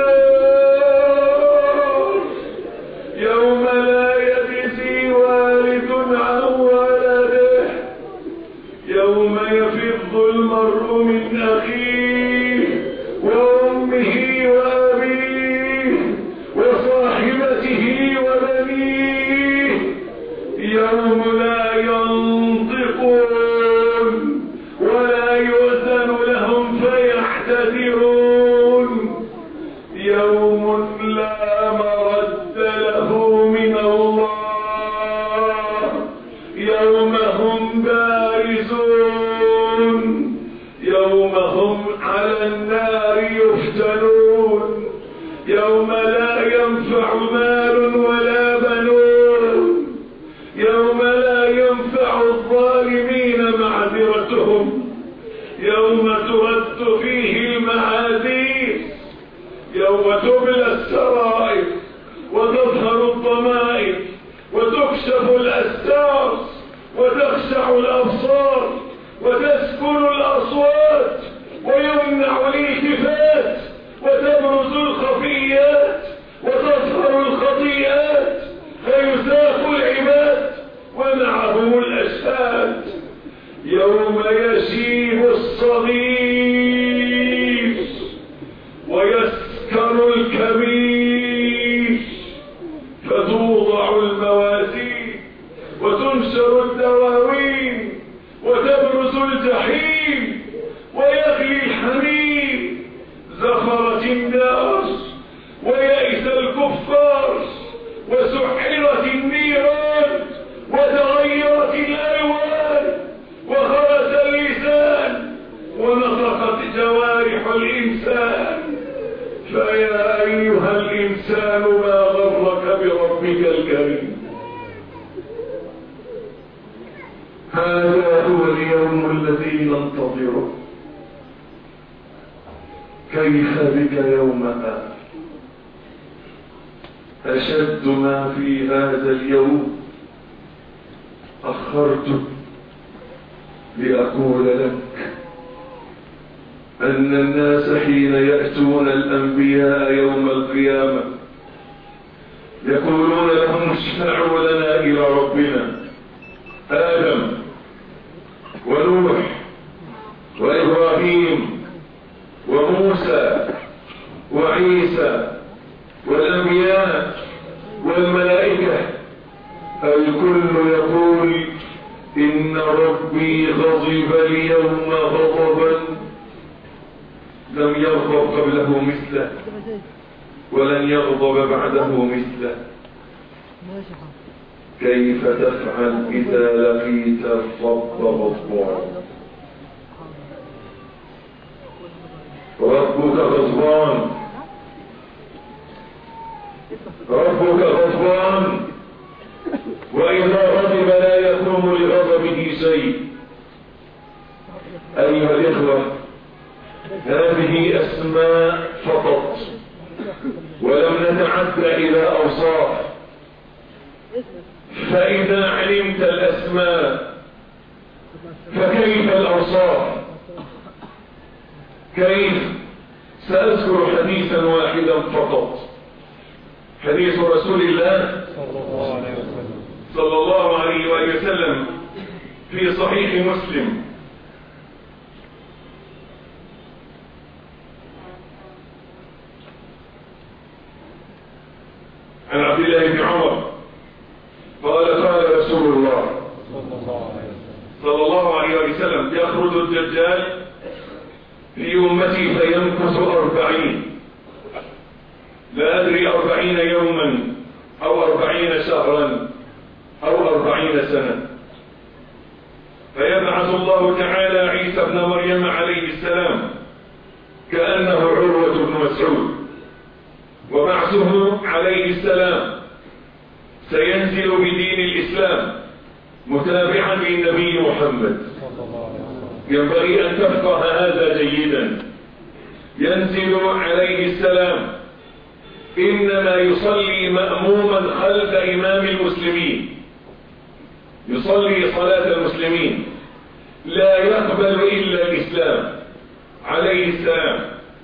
النار يوم لا يجزي والد عن ولده يوم يفض المرء من أخيه وأمه وأبيه وصاحبته وبنيه يوم لا ينطقون ولا يؤذن لهم فيحتذرون يوم لا مرد له من الله يوم هم بارزون يوم هم على النار يفتنون يوم لا ينفع مال ولا بنون يوم لا ينفع الظالمين معذرتهم يوم ترد فيه المعاذير يوم تبلى السرائر وتظهر الضمائر وتكشف الأستار وتخشع الأبصار وتسكن الأصوات ويمنع الالتفات وتبرز الخفيات وتظهر الخطيئات فيساق العباد ومعهم الأشهاد يوم يشيب الصغير ويسكر الكبير فتوضع الموازين وتنشر الدواوين وتبرز الجحيم ويغلي الحميم زفرت النار ويئس الكفار وسحرت النيران وتغيرت الالوان وخرس اللسان ونطقت جوارح الانسان فيا ايها الانسان ما غرك بربك الكريم هذا هو اليوم الذي ننتظره كيف بك يومها أشد ما في هذا اليوم أخرت لأقول لك أن الناس حين يأتون الأنبياء يوم القيامة يقولون لهم اشفعوا لنا إلى ربنا آدم ونوح وإبراهيم وموسى وعيسى والأنبياء والملائكة الكل يقول إن ربي غضب اليوم غضبا لم يغضب قبله مثله ولن يغضب بعده مثله كيف تفعل إذا لقيت الرب غضبان ربك غضبان ربك غضبان وإذا غضب لا يكون لغضبه شيء أيها الإخوة هذه أسماء فقط ولم نتعدى إلى أوصاف فإذا علمت الأسماء فكيف الأوصاف كيف سأذكر حديثا واحدا فقط حديث رسول الله صلى الله عليه وسلم صلى الله عليه وآله وسلم في صحيح مسلم عن عبد الله بن عمر قال قال رسول الله صلى الله عليه وسلم صلى الله عليه وسلم يخرج الدجال في أمتي فيمكث أربعين لا أدري أربعين يوما أو أربعين شهرا أو أربعين سنة فيبعث الله تعالى عيسى ابن مريم عليه السلام كأنه عروة بن مسعود وبعثه عليه السلام سينزل بدين الإسلام متابعا للنبي محمد صلى الله عليه وسلم ينبغي أن تفقه هذا جيدا ينزل عليه السلام إنما يصلي مأموما خلف إمام المسلمين يصلي صلاة المسلمين لا يقبل إلا الإسلام عليه السلام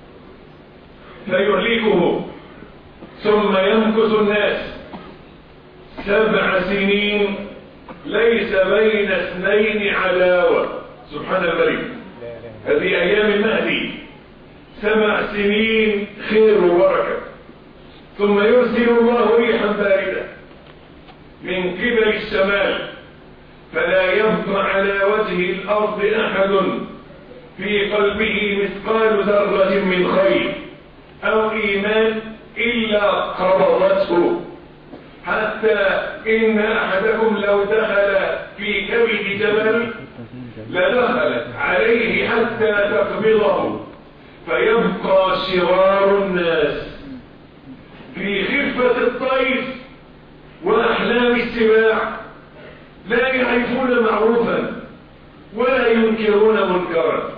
فيهلكه ثم يمكث الناس سبع سنين ليس بين اثنين عداوة سبحان الملك لا اله هذه أيام المهدي سبع سنين خير وبركة ثم يرسل الله ريحا باردة من قبل الشمال فلا يبقى على وجه الأرض أحد في قلبه مثقال ذرة من خير أو إيمان إلا قبضته حتى إن أحدكم لو دخل في كبد جبل لدخلت عليه حتى تقبضه فيبقى شرار الناس في خفة الطيف وأحلام السباع لا يعرفون معروفا ولا ينكرون منكرا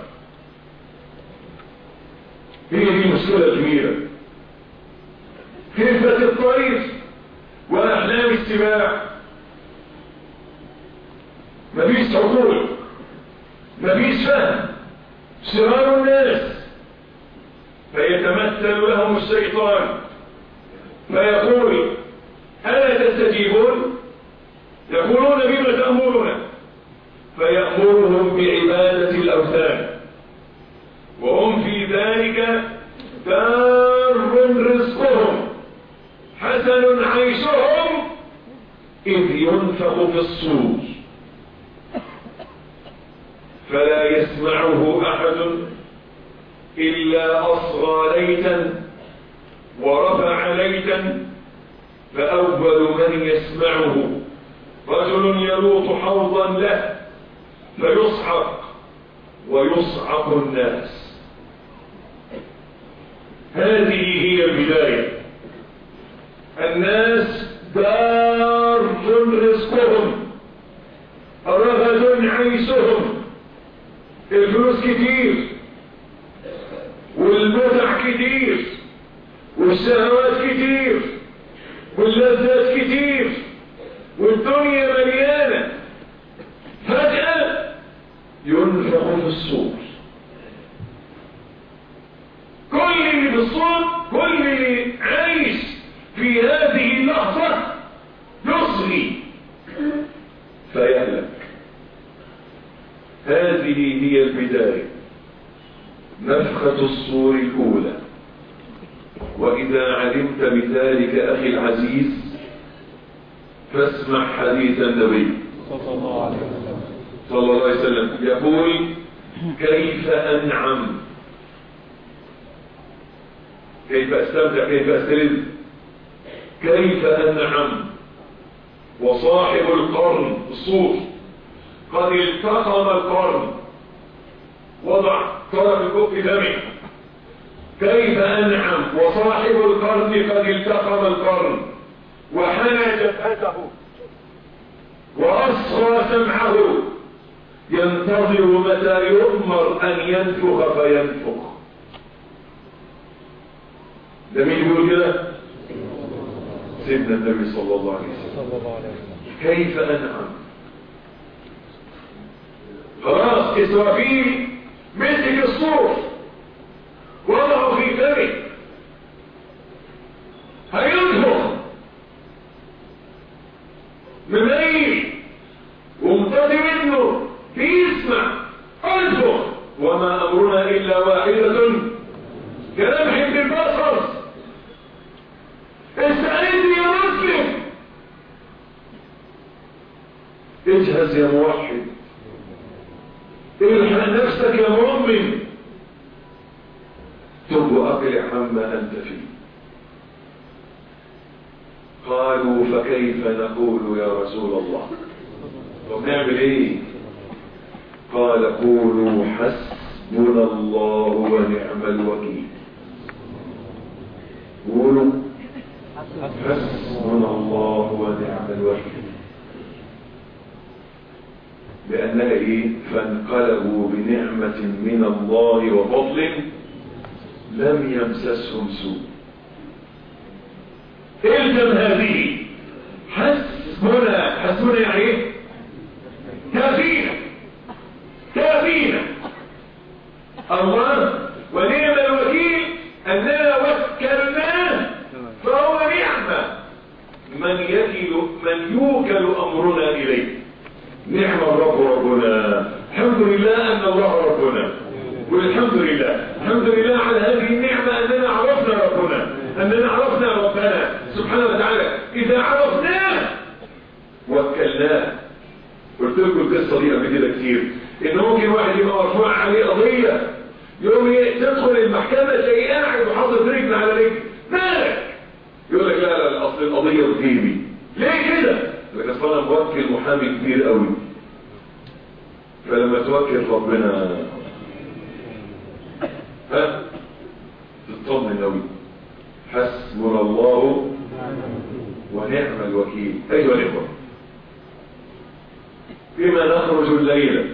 هي دي مشكلة كبيرة خفة الطيف وأحلام السباع مفيش عقول مفيش فهم شرار الناس فيتمثل لهم الشيطان فيقول ألا تستجيبون يقولون بما تأمرنا فيأمرهم بعبادة الأوثان وهم في ذلك دار رزقهم حسن عيشهم إذ ينفخ في الصور فلا يسمعه أحد إلا أصغى ليتا ورفع ليتا فأول من يسمعه رجل يلوط حوضا له فيصعق ويصعق الناس هذه هي البداية الناس دار رزقهم رغد عيشهم الفلوس كتير والمتع كتير والشهوات كتير واللذات كتير والدنيا مليانة فجأة ينفخ في الصور كل اللي في الصور كل اللي عايش في هذه اللحظة يصغي فيهلك هذه هي البداية نفخة الصور الأولى وإذا علمت بذلك أخي العزيز فاسمع حديث النبي صلى الله عليه وسلم صلى الله عليه وسلم يقول كيف أنعم كيف أستمتع كيف أستلذ كيف أنعم وصاحب القرن الصوف قد التقم القرن وضع طرف الكف دمه كيف أنعم وصاحب القرن قد التقم القرن وحنى جبهته وأصغى سمعه ينتظر متى يؤمر أن ينفخ فينفخ ده مين يقول كده؟ سيدنا النبي صلى الله عليه وسلم صلى الله عليه وسلم كيف أنعم خلاص إسرافيل مسك الصوف وضعه في فمه هينفخ مميل ومنتظر منه بيسمع انفخ وما امرنا الا واحدة كلمح بالبصر استعد يا مسلم اجهز يا موحد الحق نفسك يا مؤمن تب واقلع عما انت فيه قالوا فكيف نقول يا رسول الله طب نعمل ايه قال قولوا حسبنا الله ونعم الوكيل قولوا حسبنا الله ونعم الوكيل لأنها إيه فانقلبوا بنعمة من الله وفضل لم يمسسهم سوء الزم هذه حسبنا حسبنا يعني ايه كافينا كافينا الله ونعم الوكيل اننا وكلناه فهو نعمه من يكل من يوكل امرنا اليه نعم الرب ربنا الحمد لله ان الله ربنا والحمد لله الحمد لله على هذه النعمه اننا عرفنا ربنا اننا عرفنا ربنا سبحانه وتعالى اذا عرفناه وكلناه قلت لكم القصه دي قبل كده كتير ان ممكن واحد يبقى مرفوع عليه قضيه يوم تدخل المحكمه تلاقيه قاعد وحاطط رجل على رجل مالك يقول لك لا لا لا اصل القضيه بتجيبي ليه كده؟ لك اصل انا موكل محامي كبير قوي فلما توكل ربنا ها تطمن قوي حسبنا الله ونعم الوكيل ايها الاخوه بما نخرج الليله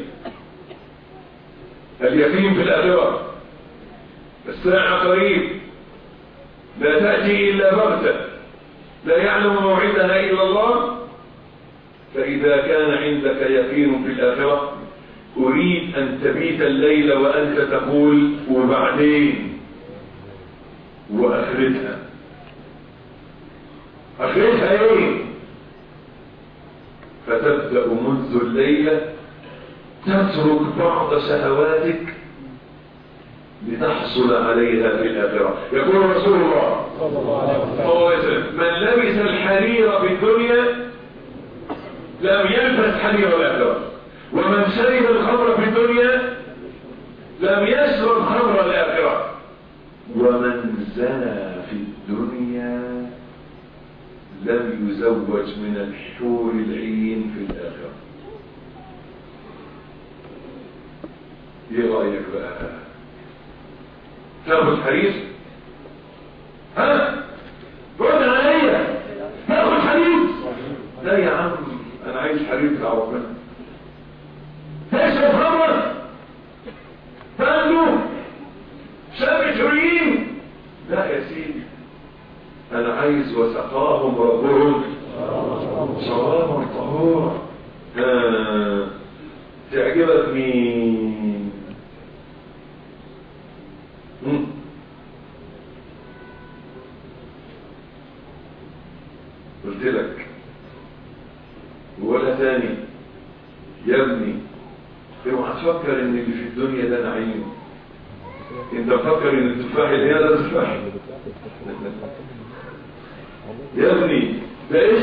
اليقين في الاخره الساعه قريب لا تاتي الا بغته لا يعلم موعدها الا الله فاذا كان عندك يقين في الاخره اريد ان تبيت الليل وانت تقول وبعدين واخرتها اخرتها ايه فتبدا منذ الليله تترك بعض شهواتك لتحصل عليها في الاخره يقول رسول الله صلى الله عليه صلى الله عليه وسلم من لبس الحرير في الدنيا لم يلبس حرير الاخره ومن شرب الخمر في الدنيا لم يشرب خمر الاخره ومن زنى في الدنيا لم يزوج من الحور العين في الآخرة ايه رأيك بقى تاخد حريص ها رد عليا تاخد حريص لا يا عم انا عايز حريص بتاع ربنا تشرب خمر تاخده شاب حريين لا يا سيدي انا عايز وسقاهم ربهم شرابا طهورا آه. تعجبك مين مم. قلت لك ولا تاني يا ابني اوعى تفكر ان اللي في الدنيا ده نعيم انت فكر ان التفاح اللي هنا ده تفاح يا ابني ده ايش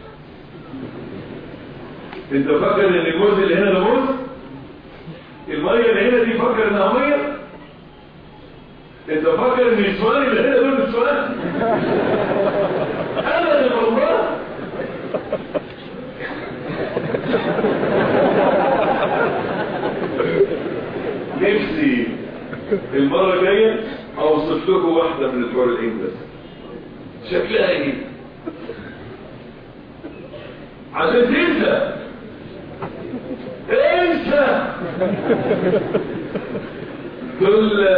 انت فاكر ان الموز اللي هنا ده موز الميه اللي هنا دي فاكر انها ميه انت فاكر ان السؤال اللي هنا دول السؤال ابدا والله نفسي المره الجايه اوصف لكم واحده من الحور العين بس شكلها ايه عشان تنسى انسى دول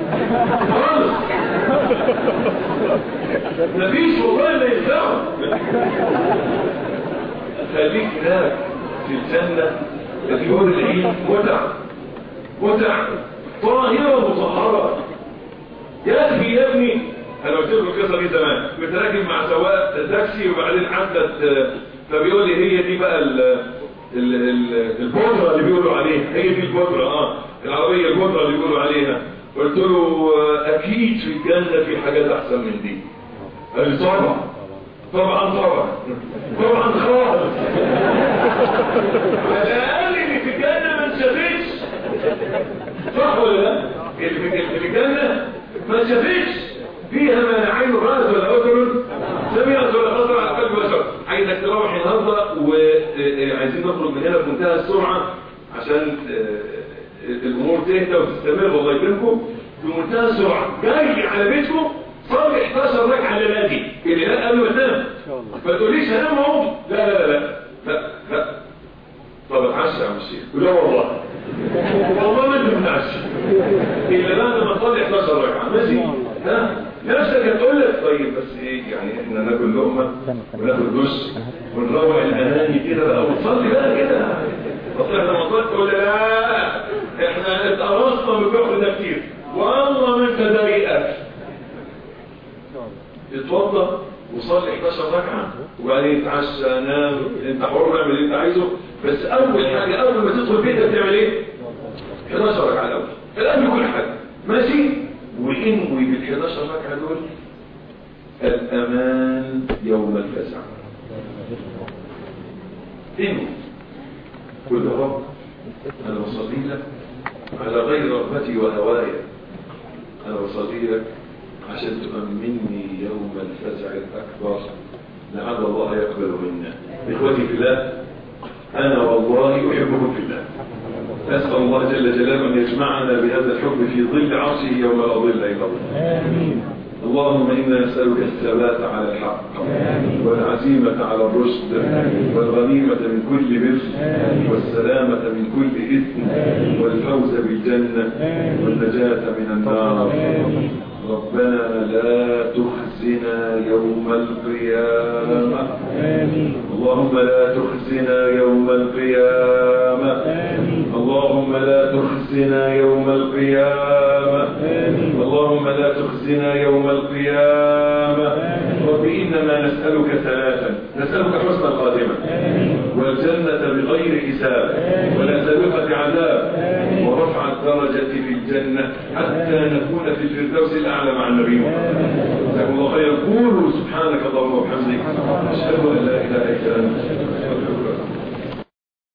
خالص مفيش والله اللي ينفعوا خليك هناك في الجنة الحور العين متع متع طاهرة مطهرة يا اخي يا ابني انا قلت لكم القصه دي زمان كنت راكب مع سواق تاكسي وبعدين عدت فبيقول لي هي دي بقى ال ال ال البودره اللي بيقولوا عليها هي دي البودره اه العربيه البودره اللي بيقولوا عليها قلت له آه، اكيد في الجنه في حاجات احسن من دي قال لي طبعا طبعا طبعا طبعا خالص على الاقل اللي في الجنه ما انشفتش صح ولا لا؟ اللي في اللي في الجنه ما انشفتش فيها ما لا عين رأت ولا أذن سمعت ولا خطر على قلب بشر عايزك تروح النهارده وعايزين نخرج من هنا بمنتهى السرعه عشان آه، الامور تهدى وتستمر والله يكرمكم بمنتهى السرعه جاي على بيتكم صلي 11 ركعه لنادي اللي لا قبل ما تنام ما تقوليش هنام اهو لا لا لا لا لا لا طب اتعشى يا عم الشيخ لا والله والله ما انت بتعشى الا بعد ما تصلي 11 ركعه ماشي ها نفسك هتقول لك طيب بس ايه يعني احنا ناكل لقمه وناخد دش ونروح الاناني كده بقى وتصلي بقى كده اصل احنا ما صليت تقول لي لا احنا اتقرصنا من الجحر ده كتير والله ما انت داري اكل اتوضى وصلي 11 ركعه وبعدين اتعشى نام انت حر اعمل اللي انت عايزه بس اول حاجه اول ما تدخل بيتك تعمل ايه 11 ركعه الاول الان كل حاجه ماشي وانوي بال 11 ركعه دول الامان يوم الفزع انوي قل يا رب انا بصلي لك على غير رغبتي وهوايا انا بصلي لك عشان تؤمني يوم الفزع الاكبر لعل الله يقبل منا اخوتي في الله انا والله احبكم في الله أسأل الله جل جلاله أن يجمعنا بهذا الحب في ظل عرشه يوم لا ظل إلا ظله آمين اللهم إنا نسألك الثبات على الحق والعزيمة على الرشد والغنيمة من كل بر والسلامة من كل إثم والفوز بالجنة والنجاة من النار ربنا لا تخزنا يوم القيامة آمين اللهم لا تخزنا يوم القيامة آمين اللهم لا تخزنا يوم القيامة آمين اللهم لا تخزنا يوم القيامة رب إنما نسألك ثلاثا نسألك حسن الخاتمة آمين والجنة بغير حساب ولا سابقة عذاب ورفع الدرجة في الجنة حتى نكون في الفردوس الأعلى مع النبي محمد جزاكم الله خيرا قولوا سبحانك اللهم وبحمدك أشهد أن لا إله إلا أنت